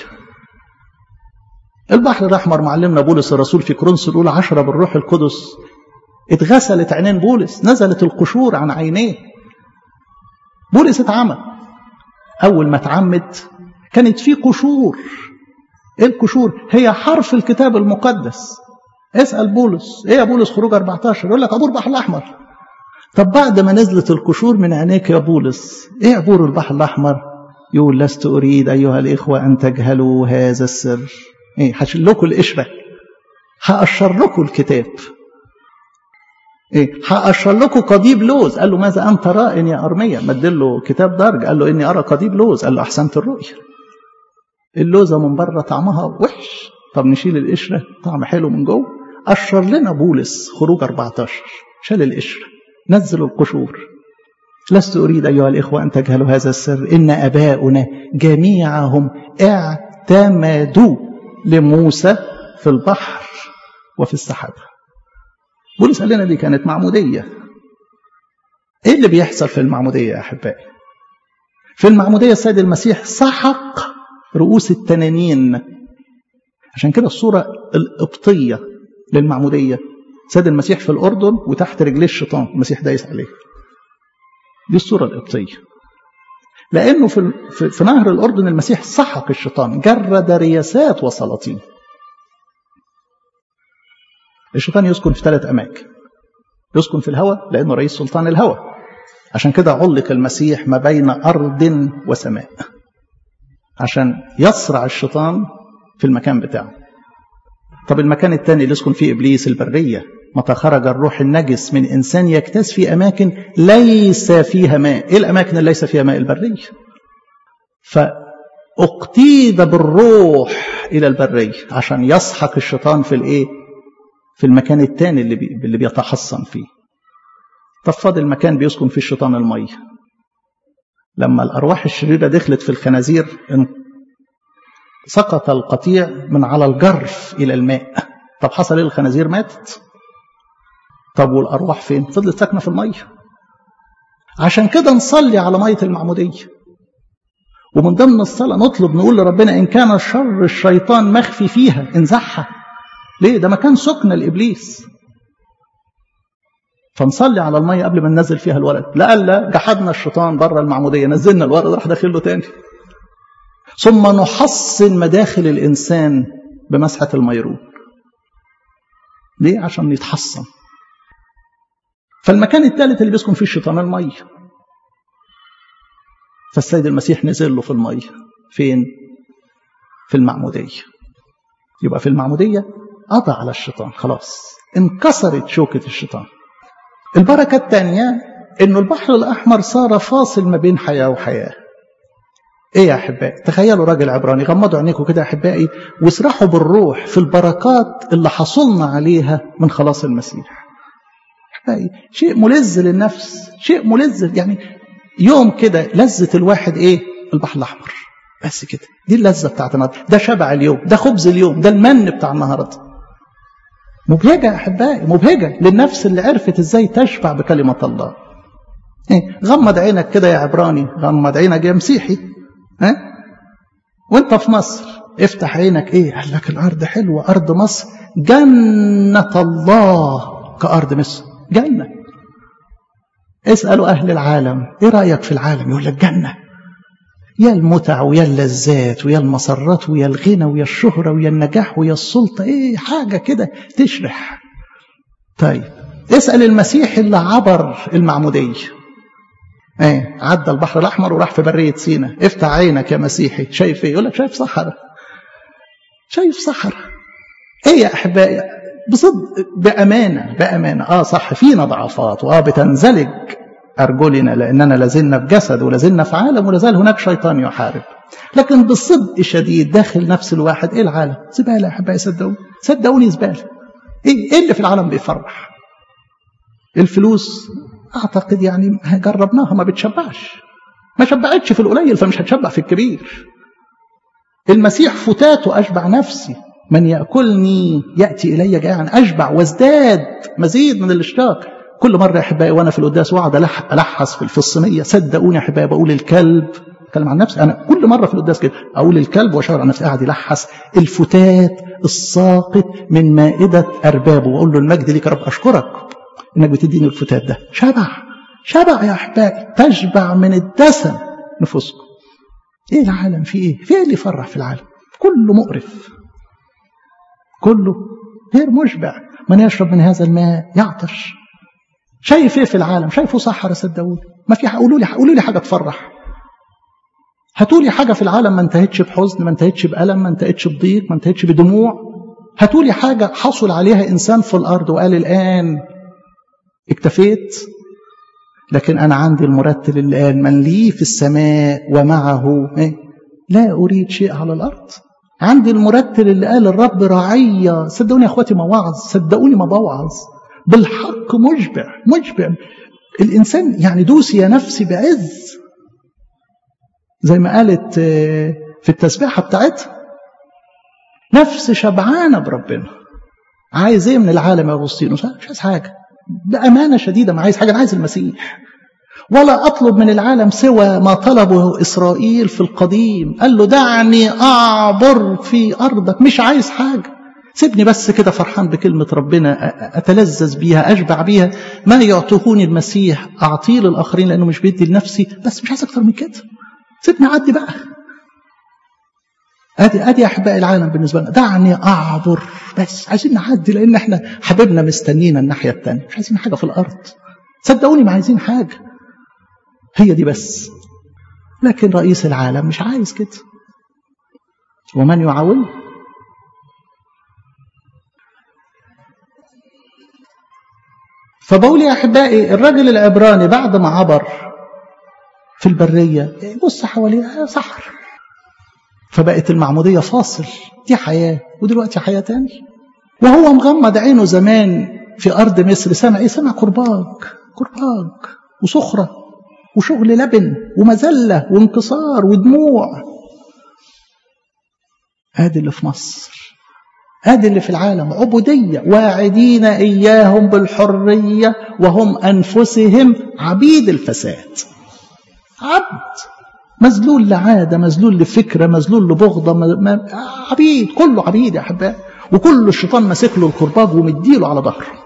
البحر الأحمر معلمنا بولس الرسول في كورنثوس الأولى عشرة بالروح القدس اتغسلت عينين بولس نزلت القشور عن عينيه بولس اتعمى أول ما اتعمد كانت في قشور ايه القشور هي حرف الكتاب المقدس اسأل بولس ايه يا بولس خروج 14 يقول لك عبور البحر الأحمر طب بعد ما نزلت القشور من عينيك يا بولس ايه عبور البحر الأحمر يقول لست أريد أيها الإخوة أن تجهلوا هذا السر ايه هشيل لكم القشرة هقشر لكم الكتاب ايه هقشر لكم قضيب لوز قال له ماذا انت راء يا ارميه مد له كتاب درج قال له اني ارى قضيب لوز قال له احسنت الرؤيه اللوزه من بره طعمها وحش طب نشيل القشره طعم حلو من جوه قشر لنا بولس خروج 14 شال القشره نزل القشور لست اريد ايها الاخوه ان تجهلوا هذا السر ان اباؤنا جميعهم اعتمدوا لموسى في البحر وفي السحابة بولس قال لنا دي كانت معمودية ايه اللي بيحصل في المعمودية يا أحبائي في المعمودية السيد المسيح سحق رؤوس التنانين عشان كده الصورة القبطية للمعمودية سيد المسيح في الأردن وتحت رجليه الشيطان المسيح دايس عليه دي الصورة القبطية لأنه في, في, في نهر الأردن المسيح سحق الشيطان جرد رياسات وسلاطين الشيطان يسكن في ثلاث أماكن يسكن في الهواء لأنه رئيس سلطان الهواء عشان كده علق المسيح ما بين أرض وسماء عشان يصرع الشيطان في المكان بتاعه طب المكان الثاني اللي يسكن فيه إبليس البرية متى خرج الروح النجس من إنسان يكتاز في أماكن ليس فيها ماء إيه الأماكن اللي ليس فيها ماء البرية اقتيد بالروح الى البريه عشان يسحق الشيطان في الايه في المكان الثاني اللي بي... اللي بيتحصن فيه طب فاضل مكان بيسكن فيه الشيطان الميه لما الارواح الشريره دخلت في الخنازير سقط القطيع من على الجرف الى الماء طب حصل ايه الخنازير ماتت طب والارواح فين فضلت ساكنه في الميه عشان كده نصلي على ميه المعموديه ومن ضمن الصلاه نطلب نقول لربنا ان كان شر الشيطان مخفي فيها انزعها ليه ده مكان سكن لابليس فنصلي على الميه قبل ما ننزل فيها الولد لألا جحدنا الشيطان بره المعموديه نزلنا الولد راح داخل له تاني ثم نحصن مداخل الانسان بمسحه الميرون ليه عشان يتحصن فالمكان الثالث اللي بيسكن فيه الشيطان الميه فالسيد المسيح نزل له في الميه فين في المعموديه يبقى في المعموديه قضى على الشيطان خلاص انكسرت شوكه الشيطان البركه الثانيه انه البحر الاحمر صار فاصل ما بين حياه وحياه ايه يا احبائي تخيلوا راجل عبراني غمضوا عينيكم كده يا احبائي واسرحوا بالروح في البركات اللي حصلنا عليها من خلاص المسيح احبائي شيء ملذ للنفس شيء ملذ يعني يوم كده لذة الواحد ايه البحر الاحمر بس كده دي اللذة بتاعت النهارده ده شبع اليوم ده خبز اليوم ده المن بتاع النهارده مبهجة يا احبائي مبهجة للنفس اللي عرفت ازاي تشبع بكلمة الله إيه؟ غمض عينك كده يا عبراني غمض عينك يا مسيحي ها وانت في مصر افتح عينك ايه قال لك الارض حلوه ارض مصر جنه الله كارض مصر جنه اسالوا اهل العالم ايه رايك في العالم يقول لك جنه يا المتع ويا اللذات ويا المسرات ويا الغنى ويا الشهرة ويا النجاح ويا السلطة ايه حاجة كده تشرح طيب اسأل المسيح اللي عبر المعمودية ايه عدى البحر الاحمر وراح في بريه سينا افتح عينك يا مسيحي شايف ايه يقول لك شايف صحراء شايف صحراء ايه يا احبائي بصدق بامانه بامانه اه صح فينا ضعفات واه بتنزلج ارجلنا لاننا لازلنا في جسد ولازلنا في عالم ولازال هناك شيطان يحارب لكن بصدق شديد داخل نفس الواحد ايه العالم زباله يا احبائي صدقوني صدقوني زباله ايه ايه اللي في العالم بيفرح الفلوس اعتقد يعني جربناها ما بتشبعش ما شبعتش في القليل فمش هتشبع في الكبير المسيح فتاته اشبع نفسي من ياكلني ياتي الي جائعا اشبع وازداد مزيد من الاشتاق كل مره يا احبائي وانا في القداس واقعد الحس في الصينيه صدقوني يا احبائي بقول الكلب اتكلم عن نفسي انا كل مره في القداس كده اقول الكلب واشاور على نفسي قاعد يلحس الفتات الساقط من مائده اربابه واقول له المجد ليك يا رب اشكرك انك بتديني الفتات ده شبع شبع يا احبائي تشبع من الدسم نفوسكم ايه العالم في ايه في ايه اللي يفرح في العالم كله مقرف كله غير مشبع من يشرب من هذا الماء يعطش شايف ايه في العالم شايفه صحراء صدقوني ما في قولوا لي قولوا لي حاجه تفرح هاتوا لي حاجه في العالم ما انتهتش بحزن ما انتهتش بالم ما انتهتش بضيق ما انتهتش بدموع هاتوا لي حاجه حصل عليها انسان في الارض وقال الان اكتفيت لكن أنا عندي المرتل اللي قال من لي في السماء ومعه إيه؟ لا أريد شيء على الأرض عندي المرتل اللي قال الرب رعية صدقوني يا أخواتي ما وعظ صدقوني ما بوعظ بالحق مشبع مشبع الإنسان يعني دوسي يا نفسي بعز زي ما قالت في التسبيحة بتاعتها نفس شبعانة بربنا عايز ايه من العالم يا اغسطينوس مش عايز حاجه بأمانة شديدة ما عايز حاجة أنا عايز المسيح ولا أطلب من العالم سوى ما طلبه إسرائيل في القديم قال له دعني أعبر في أرضك مش عايز حاجة سيبني بس كده فرحان بكلمة ربنا أتلذذ بيها أشبع بيها ما يعطيهوني المسيح أعطيه للآخرين لأنه مش بيدي لنفسي بس مش عايز أكتر من كده سيبني أعدي بقى ادي ادي احباء العالم بالنسبه لنا دعني اعبر بس عايزين نعدي لان احنا حبيبنا مستنينا الناحيه الثانيه مش عايزين حاجه في الارض صدقوني ما عايزين حاجه هي دي بس لكن رئيس العالم مش عايز كده ومن يعاون فبقول يا احبائي الرجل العبراني بعد ما عبر في البريه بص حواليه صحر فبقت المعمودية فاصل دي حياة ودلوقتي حياة تاني وهو مغمض عينه زمان في أرض مصر سمع إيه سمع كرباج كرباج وصخرة وشغل لبن ومذلة وانكسار ودموع ادي اللي في مصر ادي اللي في العالم عبودية واعدين إياهم بالحرية وهم أنفسهم عبيد الفساد عبد مذلول لعادة مذلول لفكرة مذلول لبغضة م... م... عبيد كله عبيد يا أحبائي وكل الشيطان ماسك له الكرباج ومديله على ظهره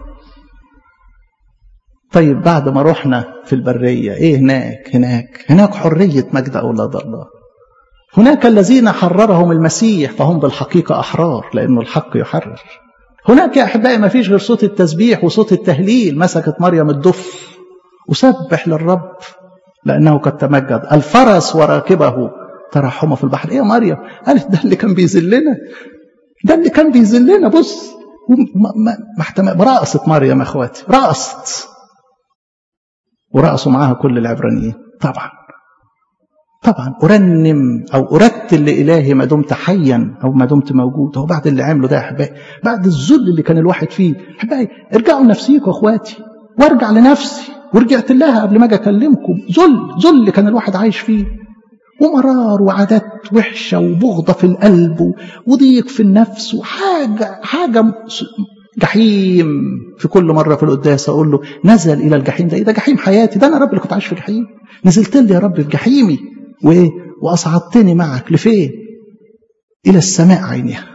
طيب بعد ما رحنا في البرية ايه هناك هناك هناك حرية مجد أولاد الله هناك الذين حررهم المسيح فهم بالحقيقة أحرار لأنه الحق يحرر هناك يا أحبائي ما فيش غير صوت التسبيح وصوت التهليل مسكت مريم الدف وسبح للرب لأنه قد تمجد الفرس وراكبه ترحمه في البحر إيه يا مريم قالت ده اللي كان بيذلنا ده اللي كان بيذلنا بص ما رقصت مريم يا اخواتي رقصت ورقصوا معاها كل العبرانيين طبعا طبعا أرنم أو أرتل لإلهي ما دمت حيا أو ما دمت موجود هو بعد اللي عمله ده يا أحبائي بعد الذل اللي كان الواحد فيه أحبائي ارجعوا لنفسيكم أخواتي وارجع لنفسي ورجعت لها قبل ما أجي أكلمكم ذل ذل اللي كان الواحد عايش فيه ومرار وعادات وحشة وبغضة في القلب وضيق في النفس وحاجة حاجة جحيم في كل مرة في القداس أقول له نزل إلى الجحيم ده إيه ده جحيم حياتي ده أنا رب اللي كنت عايش في جحيم نزلت لي يا رب في جحيمي وإيه وأصعدتني معك لفين إلى السماء عينها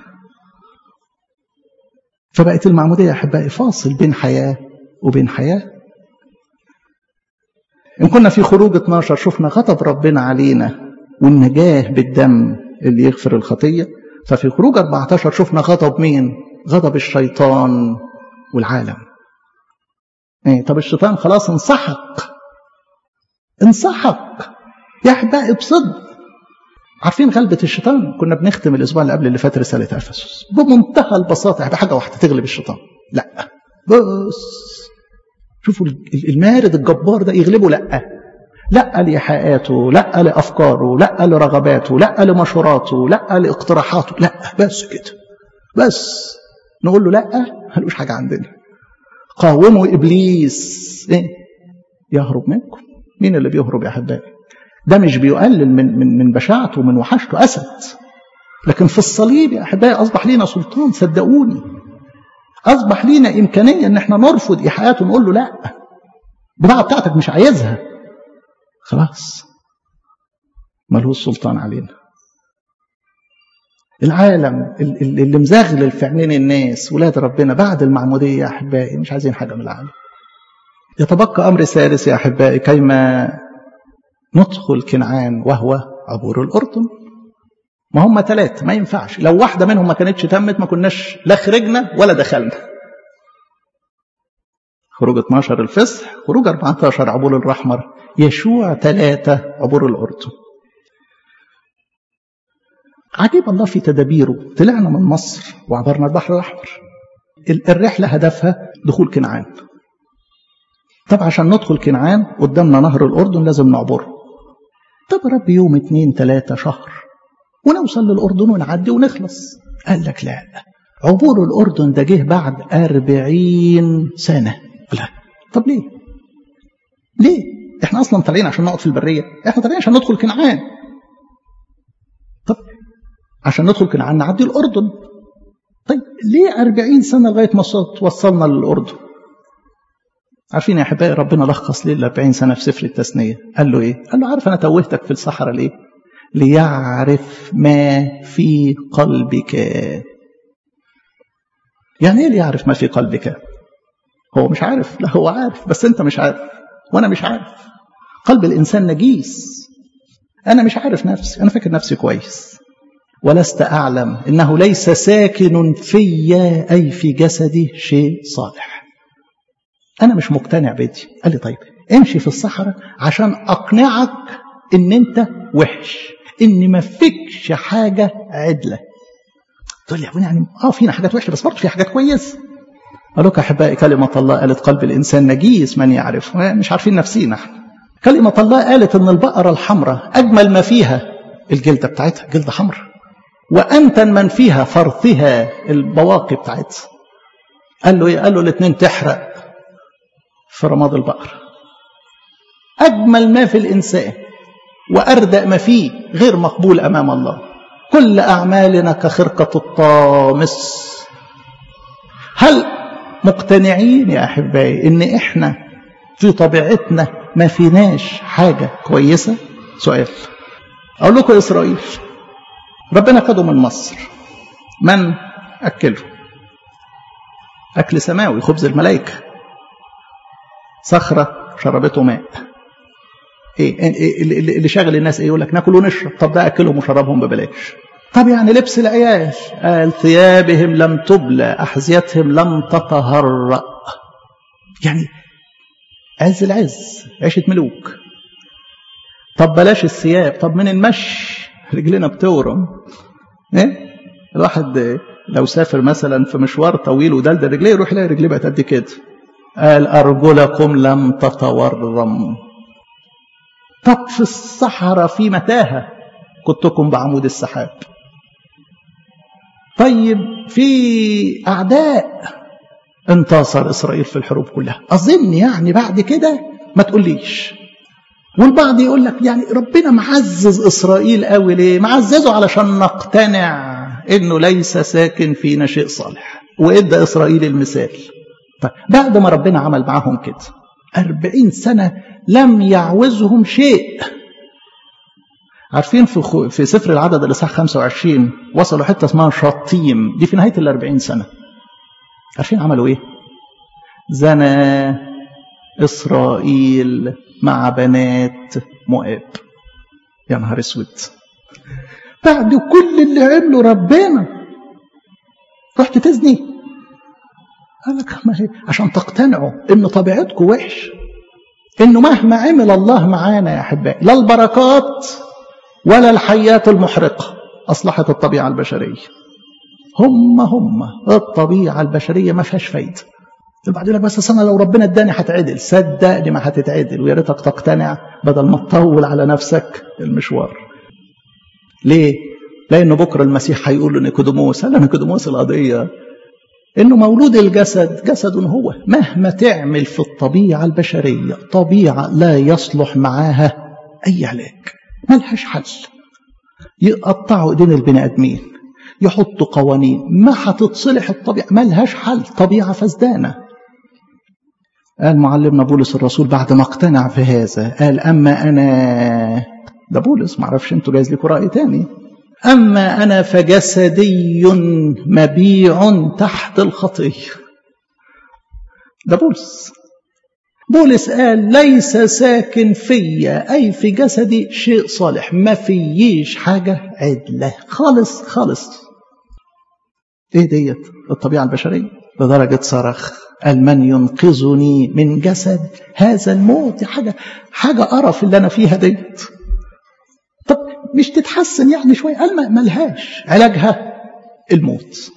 فبقت المعمودية يا أحبائي فاصل بين حياة وبين حياة إن كنا في خروج 12 شفنا غضب ربنا علينا والنجاة بالدم اللي يغفر الخطية ففي خروج 14 شفنا غضب مين غضب الشيطان والعالم ايه طب الشيطان خلاص انسحق انسحق يا احبائي بصدق عارفين غلبة الشيطان كنا بنختم الاسبوع اللي قبل اللي فات رسالة افسس بمنتهى البساطة بحاجة واحدة تغلب الشيطان لا بس شوفوا المارد الجبار ده يغلبه لا لا لإيحاءاته لا لأفكاره لا لرغباته لا لمشوراته لا لاقتراحاته لا بس كده بس نقول له لا ملوش حاجة عندنا قاوموا إبليس إيه؟ يهرب منكم مين اللي بيهرب يا أحبائي ده مش بيقلل من من من بشاعته ومن وحشته أسد لكن في الصليب يا أحبائي أصبح لينا سلطان صدقوني أصبح لينا إمكانية إن إحنا نرفض إيحاءاته ونقول له لا البضاعة بتاعتك مش عايزها خلاص ملهوش سلطان علينا العالم اللي مزغلل في عينين الناس ولاد ربنا بعد المعمودية يا أحبائي مش عايزين حاجة من العالم يتبقى أمر ثالث يا أحبائي كيما ندخل كنعان وهو عبور الأردن ما هم ثلاثة ما ينفعش لو واحدة منهم ما كانتش تمت ما كناش لا خرجنا ولا دخلنا خروج 12 الفصح خروج 14 عبور الرحمر يشوع ثلاثة عبور الأردن عجيب الله في تدابيره طلعنا من مصر وعبرنا البحر الأحمر الرحلة هدفها دخول كنعان طب عشان ندخل كنعان قدامنا نهر الأردن لازم نعبره طب رب يوم اتنين تلاتة شهر ونوصل للأردن ونعدي ونخلص قال لك لا عبور الأردن ده جه بعد أربعين سنة لا طب ليه ليه احنا أصلا طالعين عشان نقعد في البرية احنا طالعين عشان ندخل كنعان طب عشان ندخل كنعان نعدي الأردن طيب ليه أربعين سنة لغاية ما وصلنا للأردن عارفين يا أحبائي ربنا لخص ليه ال 40 سنة في سفر التثنية قال له إيه؟ قال له عارف أنا توهتك في الصحراء ليه؟ ليعرف ما في قلبك يعني ايه ليعرف ما في قلبك هو مش عارف لا هو عارف بس انت مش عارف وانا مش عارف قلب الانسان نجيس انا مش عارف نفسي انا فاكر نفسي كويس ولست اعلم انه ليس ساكن في اي في جسدي شيء صالح انا مش مقتنع بدي قال لي طيب امشي في الصحراء عشان اقنعك ان انت وحش ان ما فيكش حاجه عدله تقول لي يا يعني اه فينا حاجات وحشه بس برضه في حاجات كويسه قال لك احبائي كلمه الله قالت قلب الانسان نجيس من يعرف مش عارفين نفسينا احنا كلمه الله قالت ان البقره الحمراء اجمل ما فيها الجلده بتاعتها جلده حمراء وأنتن من فيها فرثها البواقي بتاعتها قال له ايه قال له الاثنين تحرق في رماد البقر أجمل ما في الإنسان وأردأ ما فيه غير مقبول أمام الله كل أعمالنا كخرقة الطامس هل مقتنعين يا أحبائي إن إحنا في طبيعتنا ما فيناش حاجة كويسة سؤال أقول لكم إسرائيل ربنا خده من مصر من أكله أكل سماوي خبز الملائكة صخرة شربته ماء ايه اللي شاغل الناس ايه يقول لك ناكل ونشرب طب ده اكلهم وشربهم ببلاش طب يعني لبس العيال قال ثيابهم لم تبلى احذيتهم لم تتهرأ يعني عز العز عيشة ملوك طب بلاش الثياب طب من المشي رجلنا بتورم ايه الواحد لو سافر مثلا في مشوار طويل ودلدل رجليه يروح يلاقي رجليه بقت قد كده قال ارجلكم لم تتورم طب في الصحراء في متاهة كنتكم بعمود السحاب طيب في أعداء انتصر إسرائيل في الحروب كلها أظن يعني بعد كده ما تقوليش والبعض يقول لك يعني ربنا معزز إسرائيل قوي ليه معززه علشان نقتنع إنه ليس ساكن فينا شيء صالح وإدى إسرائيل المثال طيب بعد ما ربنا عمل معاهم كده أربعين سنة لم يعوزهم شيء عارفين في, خو... في سفر العدد الإصحاح 25 وصلوا حتة اسمها شطيم دي في نهاية الأربعين سنة عارفين عملوا إيه زنى إسرائيل مع بنات مؤاب يا نهار اسود بعد كل اللي عمله ربنا رحت تزني قال لك ما هي عشان تقتنعوا ان طبيعتكم وحش انه مهما عمل الله معانا يا احبائي لا البركات ولا الحيات المحرقه اصلحت الطبيعه البشريه هم هم الطبيعه البشريه ما فيهاش فايده البعض يقول لك بس انا لو ربنا اداني هتعدل صدقني ما هتتعدل ويا ريتك تقتنع بدل ما تطول على نفسك المشوار ليه لانه بكره المسيح هيقول لنيكوديموس قال نيكوديموس القضيه انه مولود الجسد جسد هو مهما تعمل في الطبيعه البشريه طبيعه لا يصلح معاها اي علاج ملهاش حل يقطعوا ايدين البني ادمين يحطوا قوانين ما هتتصلح الطبيعه ملهاش حل طبيعه فسدانه قال معلمنا بولس الرسول بعد ما اقتنع في هذا قال اما انا ده بولس معرفش انتوا جايز لكم راي تاني أما أنا فجسدي مبيع تحت الخطية ده بولس بولس قال ليس ساكن فيا أي في جسدي شيء صالح ما فيش حاجة عدلة خالص خالص ايه ديت الطبيعة البشرية لدرجة صرخ قال من ينقذني من جسد هذا الموت دي حاجة حاجة قرف اللي أنا فيها ديت طب مش تتحسن يعني شوية قال ملهاش علاجها الموت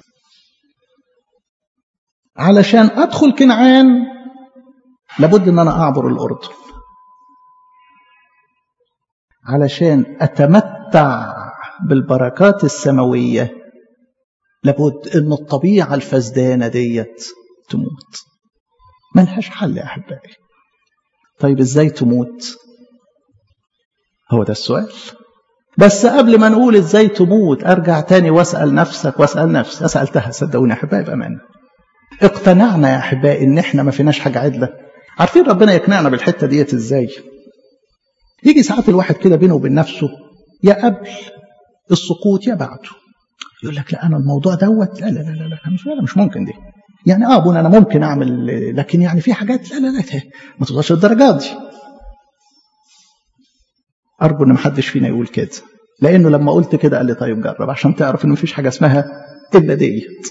علشان أدخل كنعان لابد أن أنا أعبر الأردن علشان أتمتع بالبركات السماوية لابد أن الطبيعة الفسدانة ديت تموت ملهاش حل يا أحبائي طيب إزاي تموت هو ده السؤال بس قبل ما نقول ازاي تموت ارجع تاني واسال نفسك واسال نفسي سالتها صدقوني يا احبائي بامانه اقتنعنا يا احبائي ان احنا ما فيناش حاجه عدله عارفين ربنا يقنعنا بالحته ديت ازاي يجي ساعات الواحد كده بينه وبين نفسه يا قبل السقوط يا بعده يقول لك لا انا الموضوع دوت لا لا لا لا, لا مش لا مش ممكن دي يعني اه ابونا انا ممكن اعمل لكن يعني في حاجات لا لا لا ما توصلش الدرجات دي أرجو إن محدش فينا يقول كده لأنه لما قلت كده قال لي طيب جرب عشان تعرف إن مفيش حاجة اسمها إلا ديت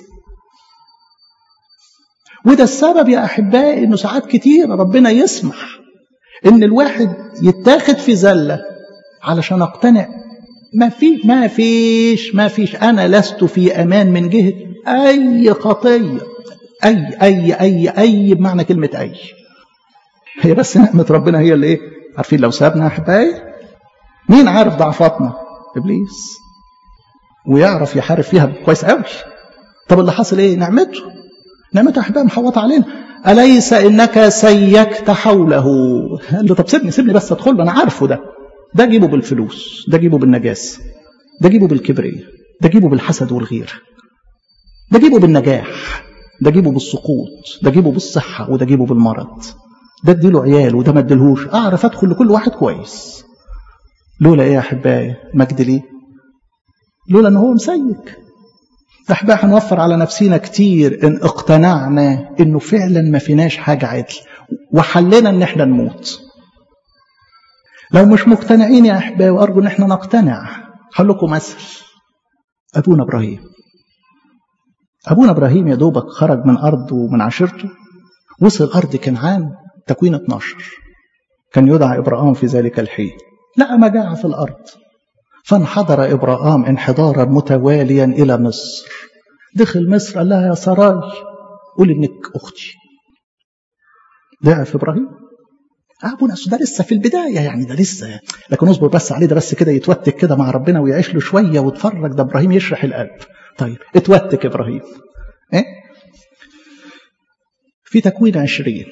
وده السبب يا أحبائي إنه ساعات كتير ربنا يسمح إن الواحد يتاخد في زلة علشان أقتنع ما في ما فيش ما فيش أنا لست في أمان من جهة أي خطية أي أي أي أي بمعنى كلمة أي هي بس نعمة ربنا هي اللي إيه عارفين لو سابنا يا أحبائي مين عارف ضعفاتنا ابليس ويعرف يحارب فيها كويس قوي طب اللي حصل ايه نعمته نعمته احبائي محوطه علينا اليس انك سيكت حوله قال له طب سيبني سيبني بس ادخل انا عارفه ده ده جيبه بالفلوس ده جيبه بالنجاسه ده جيبه بالكبرية ده جيبه بالحسد والغيرة ده جيبه بالنجاح ده جيبه بالسقوط ده جيبه بالصحة وده جيبه بالمرض ده اديله عيال وده ما اديلهوش اعرف ادخل لكل واحد كويس لولا ايه يا احبائي مجد ليه لولا ان هو مسيك احبائي هنوفر على نفسينا كتير ان اقتنعنا انه فعلا ما فيناش حاجه عدل وحلنا ان احنا نموت لو مش مقتنعين يا احبائي وارجو ان احنا نقتنع هقول لكم مثل ابونا ابراهيم ابونا ابراهيم يا دوبك خرج من ارضه ومن عشيرته وصل ارض كنعان تكوين 12 كان يدعى ابراهام في ذلك الحين لقى مجاعه في الارض فانحدر ابراهام انحدارا متواليا الى مصر دخل مصر قال لها يا سراي قول انك اختي ضعف ابراهيم ابونا ده لسه في البدايه يعني ده لسه لكن اصبر بس عليه ده بس كده يتوتك كده مع ربنا ويعيش له شويه واتفرج ده ابراهيم يشرح القلب طيب اتوتك ابراهيم ايه في تكوين عشرين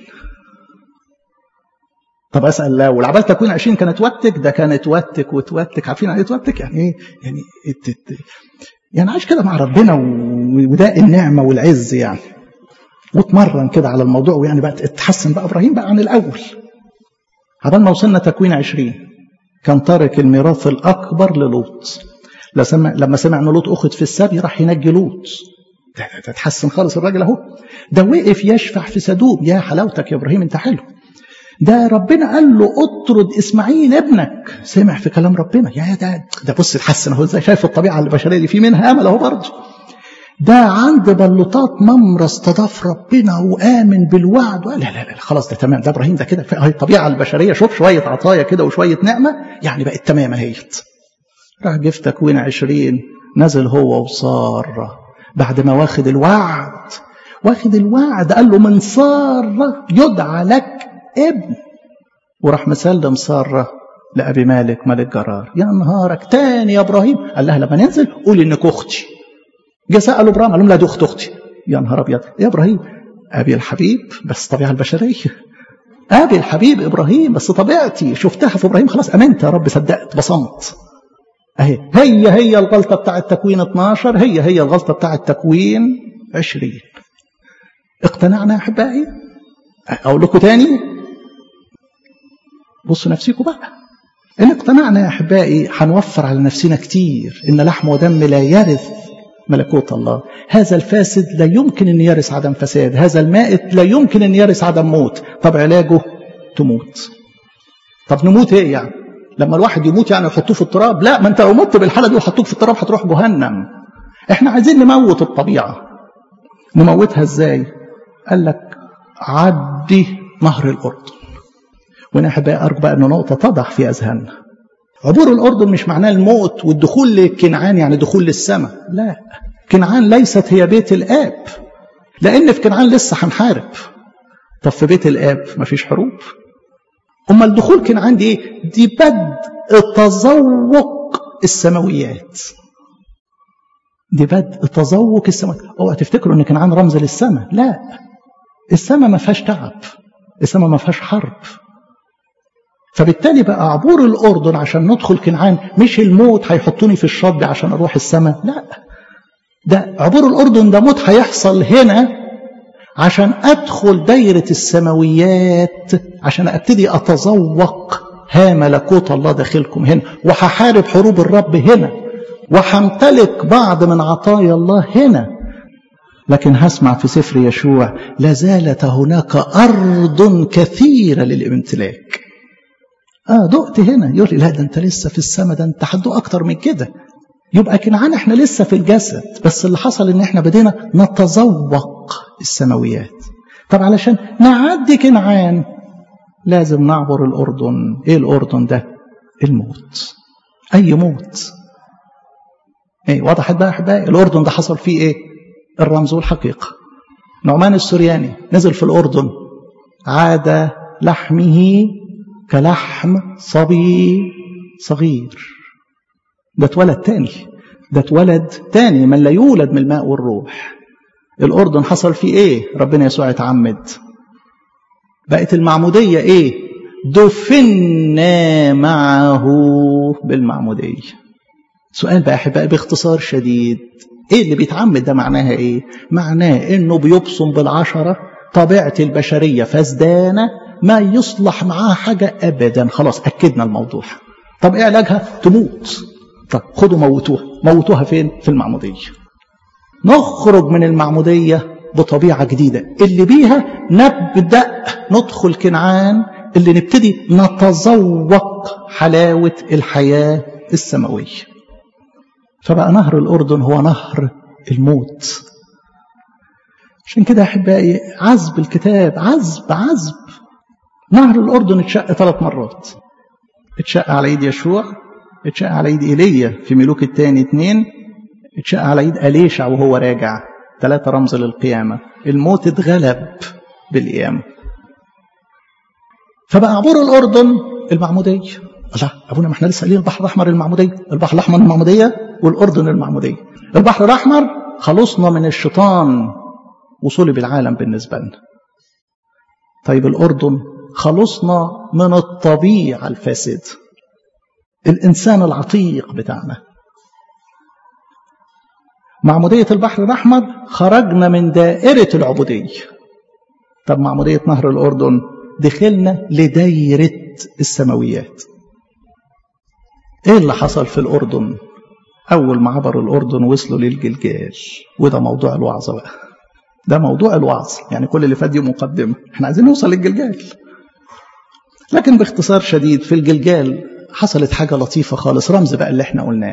طب اسال لا والعبال تكوين عشرين كانت توتك ده كانت توتك وتوتك عارفين يعني ايه توتك يعني ايه يعني ات ات يعني عايش كده مع ربنا وده النعمه والعز يعني واتمرن كده على الموضوع ويعني بقى اتحسن بقى ابراهيم بقى عن الاول عبال ما وصلنا تكوين عشرين كان تارك الميراث الأكبر للوط لما سمع أن لوط أخذ في السبي راح ينجي لوط تتحسن خالص الراجل أهو ده وقف يشفع في سدوم يا حلاوتك يا إبراهيم أنت حلو ده ربنا قال له اطرد اسماعيل ابنك سمع في كلام ربنا يا ده ده بص اتحسن اهو ازاي شايف الطبيعه البشريه دي في منها امل اهو برضه ده عند بلوطات ممرة استضاف ربنا وآمن بالوعد لا لا لا خلاص ده تمام ده إبراهيم ده كده هي الطبيعة البشرية شوف شوية عطايا كده وشوية نعمة يعني بقت تمام اهيت راح جه في تكوين عشرين نزل هو وسارة بعد ما واخد الوعد واخد الوعد قال له من سارة يدعى لك ابن وراح مسلم سارة لأبي مالك ملك جرار يا نهارك تاني يا إبراهيم قال لها لما ننزل قولي إنك أختي جه سالوا ابراهيم قال لهم لا دي اخت اختي يا نهار ابيض يا ابراهيم ابي الحبيب بس الطبيعه البشريه ابي الحبيب ابراهيم بس طبيعتي شفتها في ابراهيم خلاص امنت يا رب صدقت بصمت اهي هي هي الغلطه بتاع التكوين 12 هي هي الغلطه بتاع التكوين 20 اقتنعنا يا احبائي اقول لكم تاني بصوا نفسيكم بقى ان اقتنعنا يا احبائي هنوفر على نفسنا كتير ان لحم ودم لا يرث ملكوت الله هذا الفاسد لا يمكن أن يرث عدم فساد هذا المائت لا يمكن أن يرث عدم موت طب علاجه تموت طب نموت ايه يعني لما الواحد يموت يعني يحطوه في التراب لا ما انت لو مت بالحاله دي وحطوك في التراب هتروح جهنم احنا عايزين نموت الطبيعه نموتها ازاي قال لك عدي نهر الاردن وانا احبائي ارجو بقى ان نقطه تضح في اذهاننا عبور الأردن مش معناه الموت والدخول لكنعان يعني دخول للسماء لا كنعان ليست هي بيت الآب لأن في كنعان لسه هنحارب طب في بيت الآب مفيش حروب أما الدخول كنعان دي إيه؟ دي بدء تذوق السماويات دي بدء تذوق السماويات اوعى تفتكروا ان كنعان رمز للسماء لا السماء ما فيهاش تعب السماء ما فيهاش حرب فبالتالي بقى عبور الأردن عشان ندخل كنعان مش الموت هيحطوني في الشط عشان أروح السماء لا ده عبور الأردن ده موت هيحصل هنا عشان أدخل دايرة السماويات عشان أبتدي أتذوق ها ملكوت الله داخلكم هنا وهحارب حروب الرب هنا وهمتلك بعض من عطايا الله هنا لكن هسمع في سفر يشوع لازالت هناك أرض كثيرة للامتلاك اه دقت هنا يقول لي لا ده انت لسه في السماء ده انت هتدوق اكتر من كده يبقى كنعان احنا لسه في الجسد بس اللي حصل ان احنا بدينا نتذوق السماويات طب علشان نعدي كنعان لازم نعبر الاردن ايه الاردن ده الموت اي موت ايه وضحت بقى احبائي الاردن ده حصل فيه ايه الرمز والحقيقه نعمان السرياني نزل في الاردن عاد لحمه كلحم صبي صغير ده اتولد تاني ده اتولد تاني من لا يولد من الماء والروح الأردن حصل فيه إيه ربنا يسوع اتعمد بقت المعمودية إيه دفنا معه بالمعمودية سؤال بقى أحبائي باختصار شديد إيه اللي بيتعمد ده معناها إيه معناه إنه بيبصم بالعشرة طبيعة البشرية فسدانة ما يصلح معاها حاجة أبدا خلاص أكدنا الموضوع طب إيه علاجها تموت طب خدوا موتوها موتوها فين في المعمودية نخرج من المعمودية بطبيعة جديدة اللي بيها نبدأ ندخل كنعان اللي نبتدي نتذوق حلاوة الحياة السماوية فبقى نهر الأردن هو نهر الموت عشان كده أحبائي عذب الكتاب عذب عذب نهر الأردن اتشق ثلاث مرات اتشق على ايد يشوع اتشق على ايد ايليا في ملوك الثاني اثنين اتشق على ايد اليشع وهو راجع ثلاثة رمز للقيامة الموت اتغلب بالقيامة فبقى عبور الأردن المعمودية الله أبونا ما احنا لسه قايلين البحر الأحمر المعمودية البحر الأحمر المعمودية والأردن المعمودية البحر الأحمر خلصنا من الشيطان وصلب العالم بالنسبة لنا طيب الأردن خلصنا من الطبيعة الفاسدة الإنسان العتيق بتاعنا معمودية البحر الأحمر خرجنا من دائرة العبودية طب معمودية نهر الأردن دخلنا لدايرة السماويات ايه اللي حصل في الأردن أول ما عبروا الأردن وصلوا للجلجال وده موضوع الوعظة بقى ده موضوع الوعظ يعني كل اللي فات دي مقدمة احنا عايزين نوصل للجلجال لكن باختصار شديد في الجلجال حصلت حاجة لطيفة خالص رمز بقى اللي احنا قلناه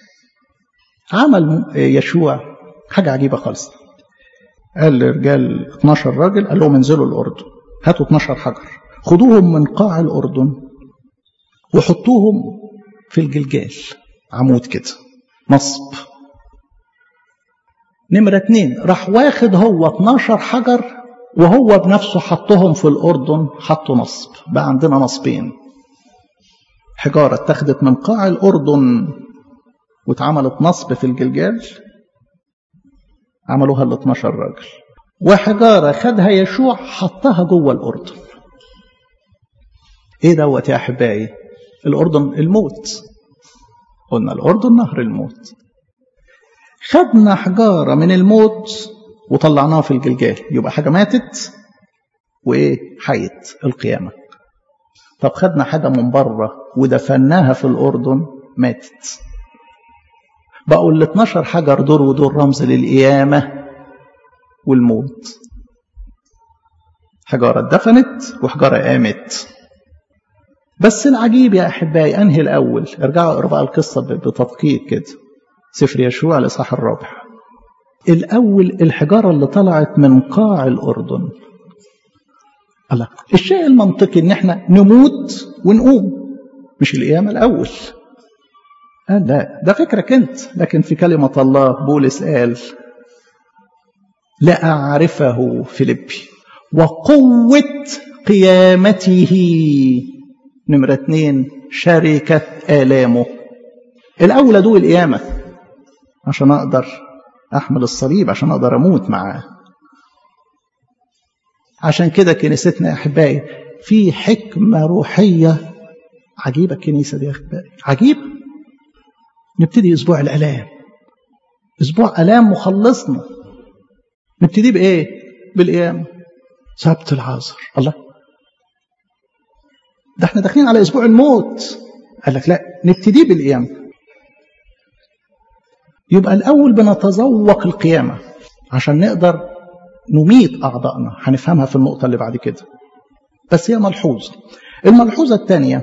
عمل يشوع حاجة عجيبة خالص قال للرجال 12 راجل قال لهم انزلوا الأردن هاتوا 12 حجر خدوهم من قاع الأردن وحطوهم في الجلجال عمود كده نصب نمرة اتنين راح واخد هو 12 حجر وهو بنفسه حطهم في الأردن حطوا نصب بقى عندنا نصبين حجارة اتخذت من قاع الأردن واتعملت نصب في الجلجال عملوها ال 12 راجل وحجارة خدها يشوع حطها جوه الأردن ايه دوت يا أحبائي الأردن الموت قلنا الأردن نهر الموت خدنا حجارة من الموت وطلعناها في الجلجال يبقى حاجة ماتت وإيه حيت القيامة طب خدنا حاجة من بره ودفناها في الأردن ماتت بقوا ال 12 حجر دول ودول رمز للقيامة والموت حجارة اتدفنت وحجارة قامت بس العجيب يا أحبائي أنهي الأول ارجعوا اقرأوا بقى القصة بتدقيق كده سفر يشوع الإصحاح الرابع الأول الحجارة اللي طلعت من قاع الأردن الله الشيء المنطقي إن احنا نموت ونقوم مش القيامة الأول قال لا ده فكرك أنت لكن في كلمة الله بولس قال لأعرفه فيليبي وقوة قيامته نمرة اتنين شركة آلامه الأول أدوق القيامة عشان أقدر أحمل الصليب عشان أقدر أموت معاه عشان كده كنيستنا يا أحبائي في حكمة روحية عجيبة الكنيسة دي يا أحبائي عجيبة نبتدي أسبوع الآلام أسبوع آلام مخلصنا نبتدي بإيه؟ بالقيامة سبت العصر الله ده احنا داخلين على أسبوع الموت قال لك لا نبتدي بالقيامة يبقى الأول بنتذوق القيامة عشان نقدر نميت أعضائنا هنفهمها في النقطة اللي بعد كده بس هي ملحوظة الملحوظة الثانية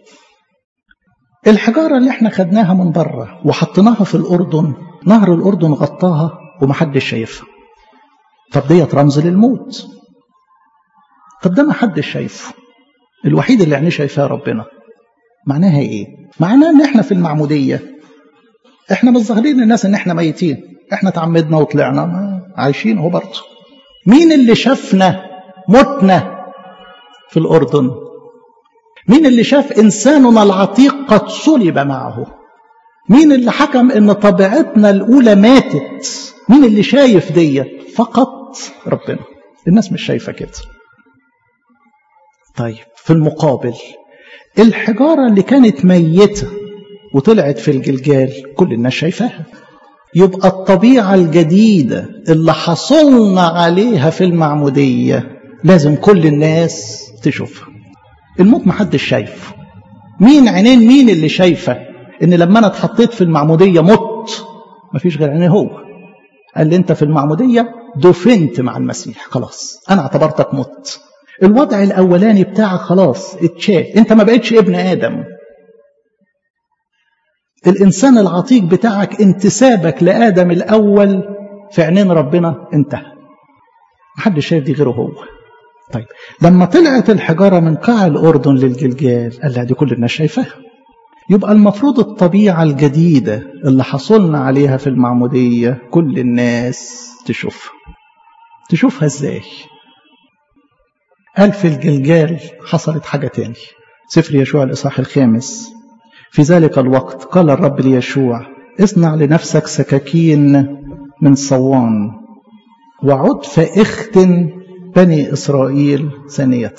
الحجارة اللي احنا خدناها من بره وحطيناها في الأردن نهر الأردن غطاها ومحدش شايفها طب ديت رمز للموت طب ده محدش شايفه الوحيد اللي عينيه شايفاه ربنا معناها ايه معناها ان احنا في المعمودية احنا مش ظاهرين للناس ان احنا ميتين احنا تعمدنا وطلعنا عايشين اهو برضه مين اللي شافنا متنا في الأردن مين اللي شاف إنساننا العتيق قد صلب معه مين اللي حكم ان طبيعتنا الاولى ماتت مين اللي شايف ديت فقط ربنا الناس مش شايفه كده طيب في المقابل الحجاره اللي كانت ميته وطلعت في الجلجال كل الناس شايفاها يبقى الطبيعه الجديده اللي حصلنا عليها في المعموديه لازم كل الناس تشوفها الموت محدش شايفه مين عينين مين اللي شايفه ان لما انا اتحطيت في المعموديه مت مفيش غير عينيه هو قال لي انت في المعموديه دفنت مع المسيح خلاص انا اعتبرتك مت الوضع الاولاني بتاعك خلاص اتشال انت ما بقتش ابن ادم الانسان العتيق بتاعك انتسابك لادم الاول في عينين ربنا انتهى محدش شايف دي غيره هو طيب لما طلعت الحجاره من قاع الاردن للجلجال قال لها دي كل الناس شايفاها يبقى المفروض الطبيعه الجديده اللي حصلنا عليها في المعموديه كل الناس تشوفها تشوفها ازاي قال في الجلجال حصلت حاجه تاني سفر يشوع الاصحاح الخامس في ذلك الوقت قال الرب ليشوع اصنع لنفسك سكاكين من صوان وعد فاختن بني إسرائيل ثانية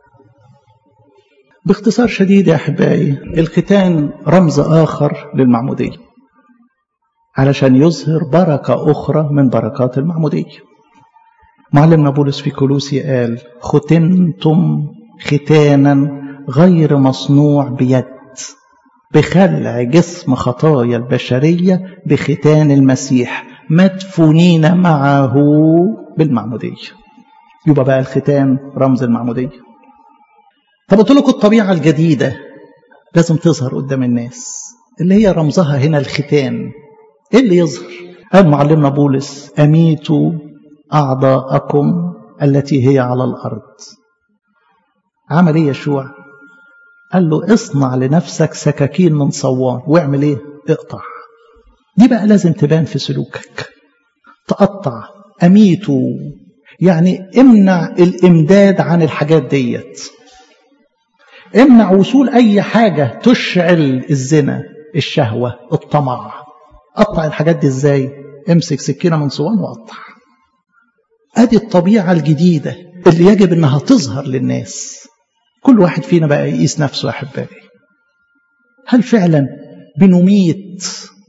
باختصار شديد يا أحبائي الختان رمز آخر للمعمودية علشان يظهر بركة أخرى من بركات المعمودية معلمنا بولس في كولوسي قال ختنتم ختانا غير مصنوع بيد بخلع جسم خطايا البشرية بختان المسيح مدفونين معه بالمعمودية يبقى بقى الختان رمز المعمودية طب قلت لكم الطبيعة الجديدة لازم تظهر قدام الناس اللي هي رمزها هنا الختان ايه اللي يظهر قال معلمنا بولس اميتوا اعضاءكم التي هي على الارض عمل ايه يشوع قال له اصنع لنفسك سكاكين من صوان واعمل ايه اقطع دي بقى لازم تبان في سلوكك تقطع اميتوا يعني امنع الامداد عن الحاجات ديت امنع وصول اي حاجة تشعل الزنا الشهوة الطمع قطع الحاجات دي ازاي امسك سكينة من صوان وقطع ادي الطبيعة الجديدة اللي يجب انها تظهر للناس كل واحد فينا بقى يقيس نفسه يا احبائي هل فعلا بنميت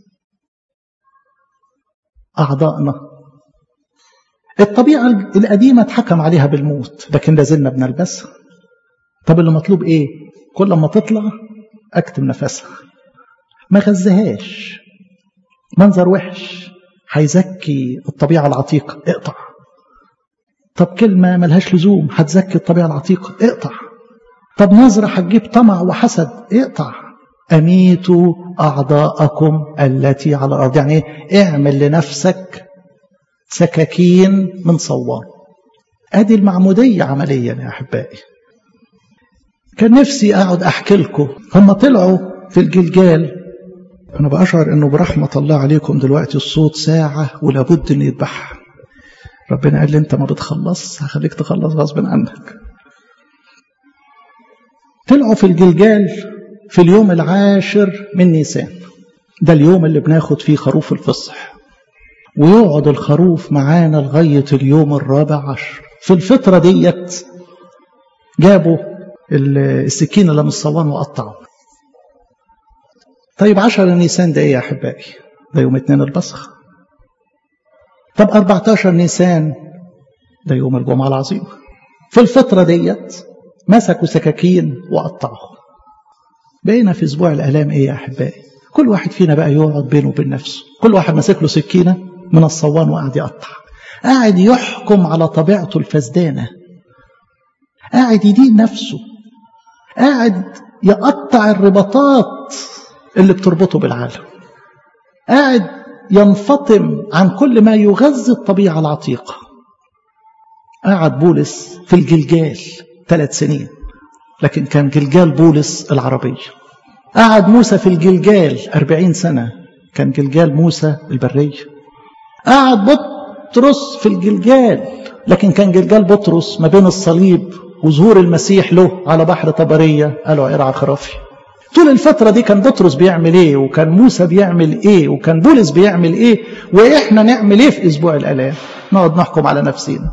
اعضائنا الطبيعة القديمة اتحكم عليها بالموت لكن لازلنا بنلبسها طب اللي مطلوب ايه كل ما تطلع اكتم نفسها ما غزهاش منظر وحش هيزكي الطبيعة العتيقة اقطع طب كلمة ملهاش لزوم هتزكي الطبيعة العتيقة اقطع طب نظرة هتجيب طمع وحسد اقطع أميتوا أعضاءكم التي على الأرض يعني اعمل لنفسك سكاكين من صوان ادي المعمودية عمليا يا أحبائي كان نفسي أقعد أحكي لكم هم طلعوا في الجلجال أنا بأشعر أنه برحمة الله عليكم دلوقتي الصوت ساعة ولابد أن يذبحها ربنا قال لي أنت ما بتخلص هخليك تخلص غصب عنك طلعوا في الجلجال في اليوم العاشر من نيسان ده اليوم اللي بناخد فيه خروف الفصح ويقعد الخروف معانا لغاية اليوم الرابع عشر في الفترة ديت جابوا السكين اللي من الصوان وقطعوا طيب عشر نيسان ده ايه يا احبائي ده يوم اتنين البصخ طب 14 نيسان ده يوم الجمعة العظيمة في الفترة ديت مسكوا سكاكين وقطعوا بقينا في اسبوع الالام ايه يا احبائي كل واحد فينا بقى يقعد بينه وبين نفسه كل واحد ماسك له سكينه من الصوان وقاعد يقطع قاعد يحكم على طبيعته الفسدانه قاعد يدين نفسه قاعد يقطع الرباطات اللي بتربطه بالعالم قاعد ينفطم عن كل ما يغذي الطبيعه العتيقه قعد بولس في الجلجال ثلاث سنين لكن كان جلجال بولس العربية قعد موسى في الجلجال أربعين سنة كان جلجال موسى البرية قعد بطرس في الجلجال لكن كان جلجال بطرس ما بين الصليب وظهور المسيح له على بحر طبرية قالوا ارعى خرافي طول الفترة دي كان بطرس بيعمل ايه وكان موسى بيعمل ايه وكان بولس بيعمل ايه واحنا نعمل ايه في اسبوع الالام نقعد نحكم على نفسنا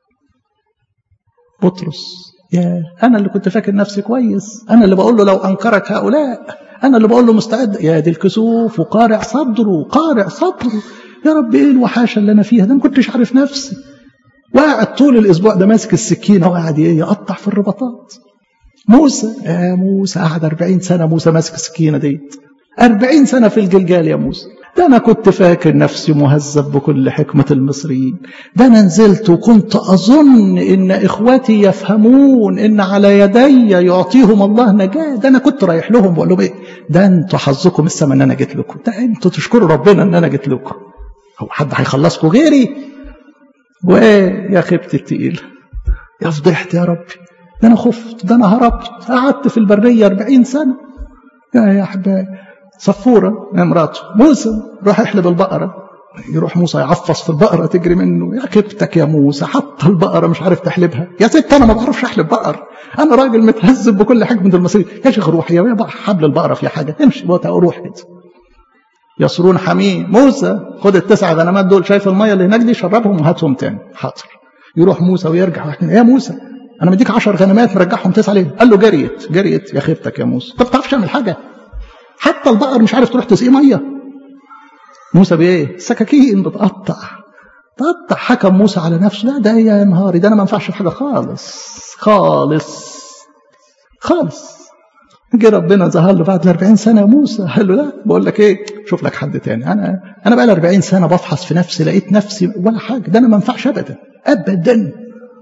بطرس يا انا اللي كنت فاكر نفسي كويس انا اللي بقول له لو انكرك هؤلاء انا اللي بقول له مستعد يا دي الكسوف وقارع صدره قارع صدره يا رب ايه الوحاشه اللي انا فيها ده ما كنتش عارف نفسي وقاعد طول الاسبوع ده ماسك السكينه وقاعد ايه يقطع في الرباطات موسى يا موسى قعد 40 سنه موسى ماسك السكينه ديت 40 سنه في الجلجال يا موسى ده انا كنت فاكر نفسي مهذب بكل حكمه المصريين ده انا نزلت وكنت اظن ان اخواتي يفهمون ان على يدي يعطيهم الله نجاه ده انا كنت رايح لهم بقول لهم ايه ده انتوا حظكم السما ان انا جيت لكم ده انتوا تشكروا ربنا ان انا جيت لكم هو حد هيخلصكم غيري ويا خيبتي التقيله يا فضحت يا ربي ده انا خفت ده انا هربت قعدت في البريه 40 سنه يا يا احبائي صفوره مراته موسى روح احلب البقره يروح موسى يعفص في البقره تجري منه يا خيبتك يا موسى حتى البقره مش عارف تحلبها يا ست انا ما بعرفش احلب بقر انا راجل متهذب بكل حكمه المصريين يا شيخ روح يا بقى حبل البقره في حاجه امشي روح كده يصرون حميم موسى خد التسع غنمات دول شايف الميه اللي هناك دي شربهم وهاتهم تاني حاضر يروح موسى ويرجع يا موسى انا مديك 10 غنمات مرجعهم تسعه ليه؟ قال له جريت جريت يا خيبتك يا موسى انت ما بتعرفش تعمل حاجه حتى البقر مش عارف تروح تسقيه ميه موسى بايه؟ سكاكين بتقطع تقطع حكم موسى على نفسه لا ده يا نهاري ده انا ما ينفعش في حاجه خالص خالص خالص جه ربنا ظهر له بعد 40 سنه يا موسى قال له لا بقول لك ايه شوف لك حد تاني انا انا بقى لي 40 سنه بفحص في نفسي لقيت نفسي ولا حاجه ده انا ما ينفعش ابدا ابدا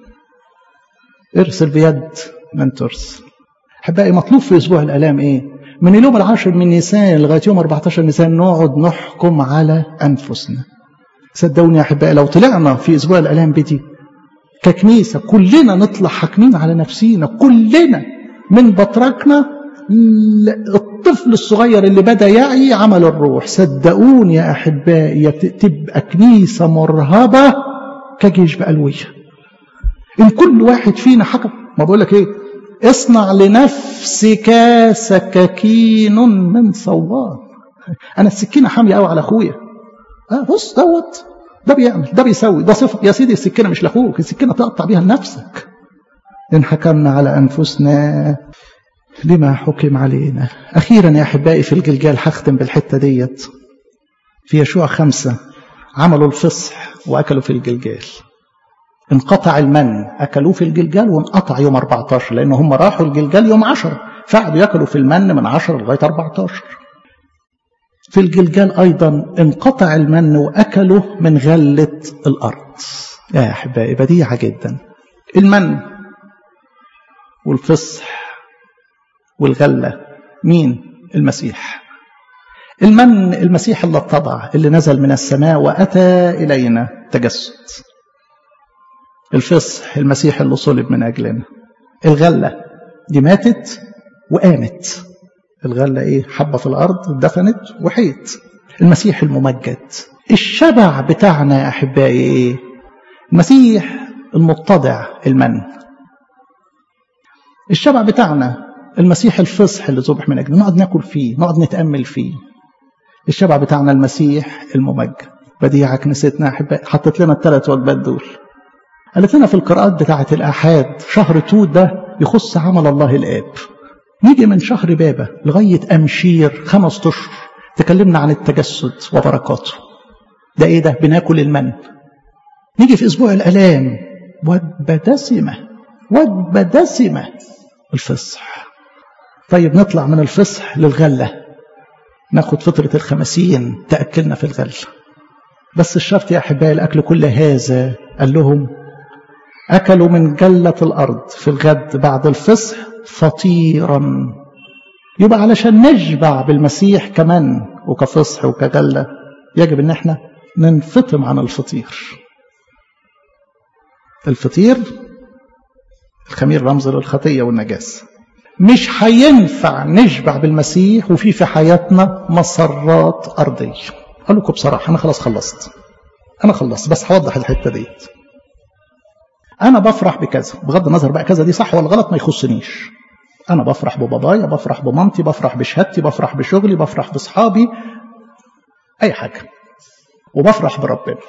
ارسل بيد من ترسل احبائي مطلوب في اسبوع الالام ايه من اليوم العاشر من نيسان لغايه يوم 14 نيسان نقعد نحكم على انفسنا صدقوني يا احبائي لو طلعنا في اسبوع الالام بدي ككنيسه كلنا نطلع حاكمين على نفسينا كلنا من بطركنا الطفل الصغير اللي بدا يعي عمل الروح صدقوني يا احبائي تبقى كنيسه مرهبه كجيش بألويه ان كل واحد فينا حكم ما بقول لك ايه اصنع لنفسك سكاكين من صوار انا السكينه حاميه قوي على اخويا اه بص دوت ده بيعمل ده بيسوي ده صفر يا سيدي السكينه مش لاخوك السكينه تقطع بيها لنفسك ان حكمنا على انفسنا لما حكم علينا اخيرا يا احبائي في الجلجال هختم بالحته ديت في يشوع خمسه عملوا الفصح واكلوا في الجلجال انقطع المن أكلوه في الجلجال وانقطع يوم 14 لأن هم راحوا الجلجال يوم 10 فقعدوا يأكلوا في المن من 10 لغاية 14 في الجلجال أيضا انقطع المن وأكلوا من غلة الأرض يا أحبائي بديعة جدا المن والفصح والغلة مين المسيح المن المسيح اللي اتضع اللي نزل من السماء وأتى إلينا تجسد الفصح المسيح اللي صلب من أجلنا الغلة دي ماتت وقامت الغلة إيه حبة في الأرض دفنت وحيت المسيح الممجد الشبع بتاعنا يا أحبائي إيه المسيح المتضع المن الشبع بتاعنا المسيح الفصح اللي ذبح من أجلنا نقعد ناكل فيه نقعد نتأمل فيه الشبع بتاعنا المسيح الممجد بديعة كنيستنا أحبائي حطت لنا الثلاث وجبات دول قالت لنا في القراءات بتاعة الآحاد شهر توت ده يخص عمل الله الآب نيجي من شهر بابا لغاية أمشير خمس أشهر تكلمنا عن التجسد وبركاته ده إيه ده بناكل المن نيجي في أسبوع الآلام وجبة دسمة وجبة دسمة الفصح طيب نطلع من الفصح للغلة ناخد فترة الخمسين تأكلنا في الغلة بس الشرط يا أحبائي الأكل كل هذا قال لهم أكلوا من جلة الأرض في الغد بعد الفصح فطيرا يبقى علشان نشبع بالمسيح كمان وكفصح وكجلة يجب ان احنا ننفطم عن الفطير الفطير الخمير رمز للخطية والنجاسة مش هينفع نشبع بالمسيح وفي في حياتنا مسرات أرضية أقول لكم بصراحة أنا خلاص خلصت أنا خلصت بس هوضح الحتة ديت أنا بفرح بكذا بغض النظر بقى كذا دي صح ولا غلط ما يخصنيش أنا بفرح ببابايا بفرح بمامتي بفرح بشهادتي بفرح بشغلي بفرح بأصحابي أي حاجة وبفرح بربنا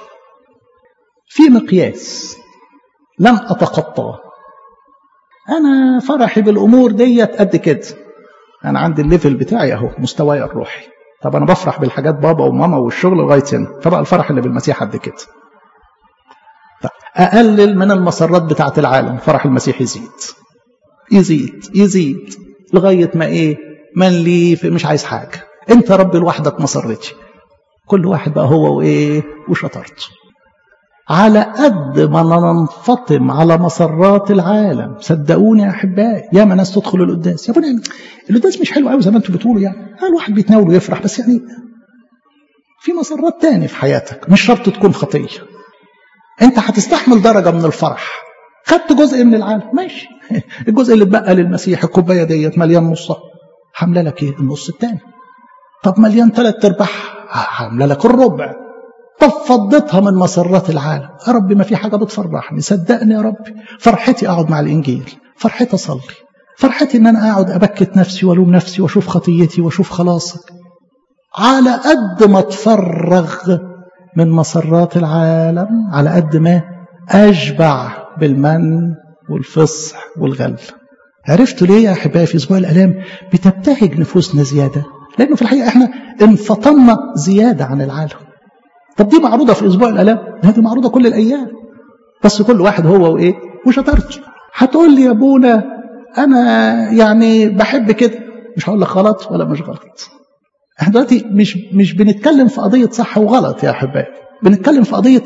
في مقياس لم أتخطاه أنا فرحي بالأمور ديت قد كده أنا عندي الليفل بتاعي أهو مستواي الروحي طب أنا بفرح بالحاجات بابا وماما والشغل لغاية هنا فبقى الفرح اللي بالمسيح قد كده طب أقلل من المسرات بتاعة العالم فرح المسيح يزيد يزيد يزيد لغاية ما إيه من لي مش عايز حاجة أنت رب لوحدك مسرتي كل واحد بقى هو وإيه وشطرته على قد ما ننفطم على مسرات العالم صدقوني يا احبائي يا ما ناس تدخل القداس يا ابني القداس مش حلو قوي زي ما انتم بتقولوا يعني الواحد بيتناول ويفرح بس يعني في مسرات تاني في حياتك مش شرط تكون خطيه انت هتستحمل درجه من الفرح خدت جزء من العالم ماشي الجزء اللي اتبقى للمسيح الكوبايه ديت مليان نصها حامله لك ايه النص التاني طب مليان ثلاث ارباع حامله لك الربع طب فضتها من مسرات العالم يا رب ما في حاجة بتفرحني صدقني يا رب فرحتي أقعد مع الإنجيل فرحتي أصلي فرحتي إن أنا أقعد أبكت نفسي وألوم نفسي وأشوف خطيتي وأشوف خلاصك على قد ما أتفرغ من مسرات العالم على قد ما أشبع بالمن والفصح والغل عرفتوا ليه يا أحبائي في أسبوع الآلام بتبتهج نفوسنا زيادة لأنه في الحقيقة إحنا انفطمنا زيادة عن العالم طب دي معروضة في أسبوع الآلام دي معروضة كل الأيام بس كل واحد هو وإيه وشطارته هتقول لي يا ابونا أنا يعني بحب كده مش هقول لك غلط ولا مش غلط احنا دلوقتي مش مش بنتكلم في قضية صح وغلط يا أحبائي بنتكلم في قضية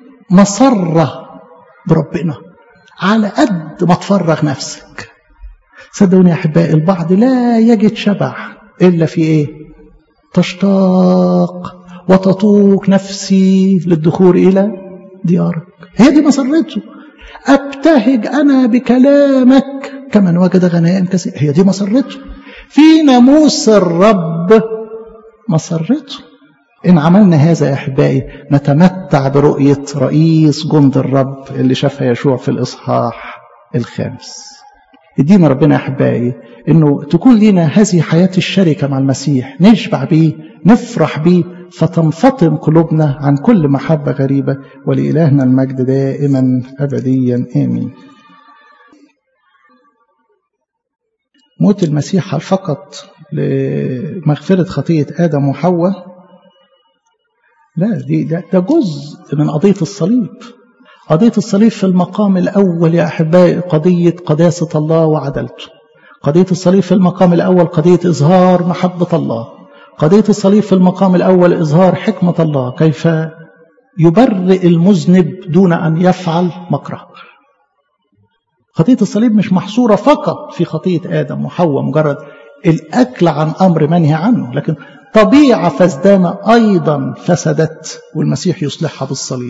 مسرة بربنا على قد ما تفرغ نفسك صدقوني يا أحبائي البعض لا يجد شبع إلا في إيه تشتاق وتطوق نفسي للدخول إلى ديارك هي دي مسرته أبتهج أنا بكلامك كمن وجد غناء كثير هي دي مسرته في ناموس الرب مسرته إن عملنا هذا يا أحبائي نتمتع برؤية رئيس جند الرب اللي شافها يشوع في الإصحاح الخامس يدينا ربنا يا أحبائي إنه تكون لنا هذه حياة الشركة مع المسيح نشبع بيه نفرح بيه فتنفطم قلوبنا عن كل محبة غريبة ولإلهنا المجد دائما أبديا آمين موت المسيح هل فقط لمغفرة خطية آدم وحواء لا دي ده, ده جزء من قضية الصليب قضية الصليب في المقام الأول يا أحبائي قضية قداسة الله وعدلته قضية الصليب في المقام الأول قضية إظهار محبة الله قضية الصليب في المقام الأول إظهار حكمة الله كيف يبرئ المذنب دون أن يفعل مكره قضية الصليب مش محصورة فقط في خطية آدم وحواء مجرد الأكل عن أمر منهي عنه لكن طبيعة فسدانة أيضا فسدت والمسيح يصلحها بالصليب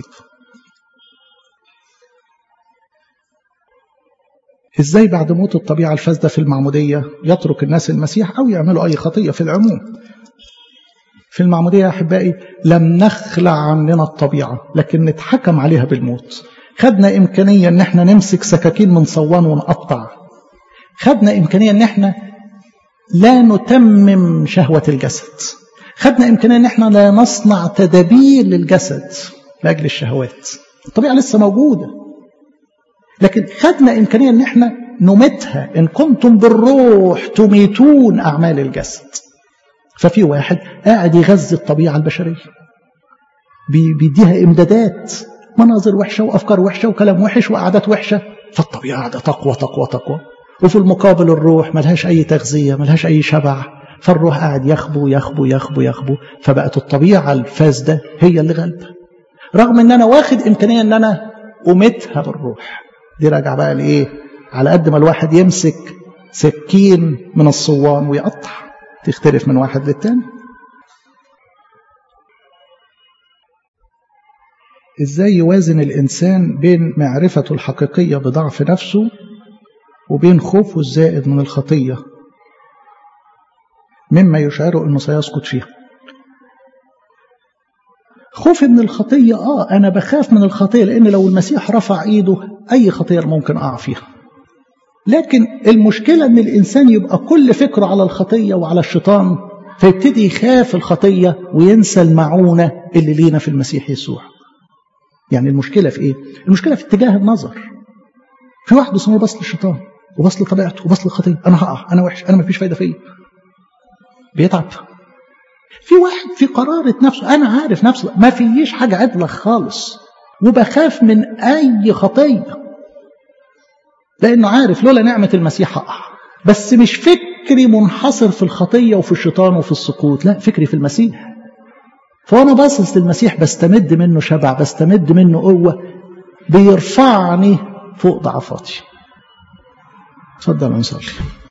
ازاي بعد موت الطبيعة الفاسدة في المعمودية يترك الناس المسيح أو يعملوا أي خطية في العموم في المعمودية يا أحبائي لم نخلع عننا الطبيعة لكن نتحكم عليها بالموت خدنا إمكانية أن احنا نمسك سكاكين من صوان ونقطع خدنا إمكانية أن احنا لا نتمم شهوة الجسد خدنا إمكانية أن احنا لا نصنع تدابير للجسد لأجل الشهوات الطبيعة لسه موجودة لكن خدنا إمكانية أن احنا نمتها إن كنتم بالروح تميتون أعمال الجسد ففي واحد قاعد يغذي الطبيعة البشرية بيديها إمدادات مناظر وحشة وأفكار وحشة وكلام وحش وقعدات وحشة فالطبيعة قاعدة تقوى تقوى تقوى وفي المقابل الروح ملهاش أي تغذية ملهاش أي شبع فالروح قاعد يخبو يخبو يخبو يخبو فبقت الطبيعة الفاسدة هي اللي غالبة رغم ان انا واخد امكانية ان انا امتها بالروح دي راجع بقى لايه على قد ما الواحد يمسك سكين من الصوان ويقطع تختلف من واحد للتاني ازاي يوازن الانسان بين معرفته الحقيقيه بضعف نفسه وبين خوفه الزائد من الخطيه مما يشعره انه سيسقط فيها خوفي من الخطيه اه انا بخاف من الخطيه لان لو المسيح رفع ايده اي خطيه ممكن اقع فيها لكن المشكلة ان الانسان يبقى كل فكره على الخطية وعلى الشيطان فيبتدي يخاف الخطية وينسى المعونة اللي لينا في المسيح يسوع يعني المشكلة في ايه المشكلة في اتجاه النظر في واحد اسمه بص للشيطان وبص لطبيعته وبص للخطية انا هقع انا وحش انا مفيش فايدة فيا بيتعب في واحد في قرارة نفسه انا عارف نفسه ما فيش حاجة عدلة خالص وبخاف من اي خطية لانه عارف لولا نعمة المسيح هقع بس مش فكري منحصر في الخطية وفي الشيطان وفي السقوط لا فكري في المسيح فأنا باصص للمسيح بستمد منه شبع بستمد منه قوة بيرفعني فوق ضعفاتي اتفضل نصلي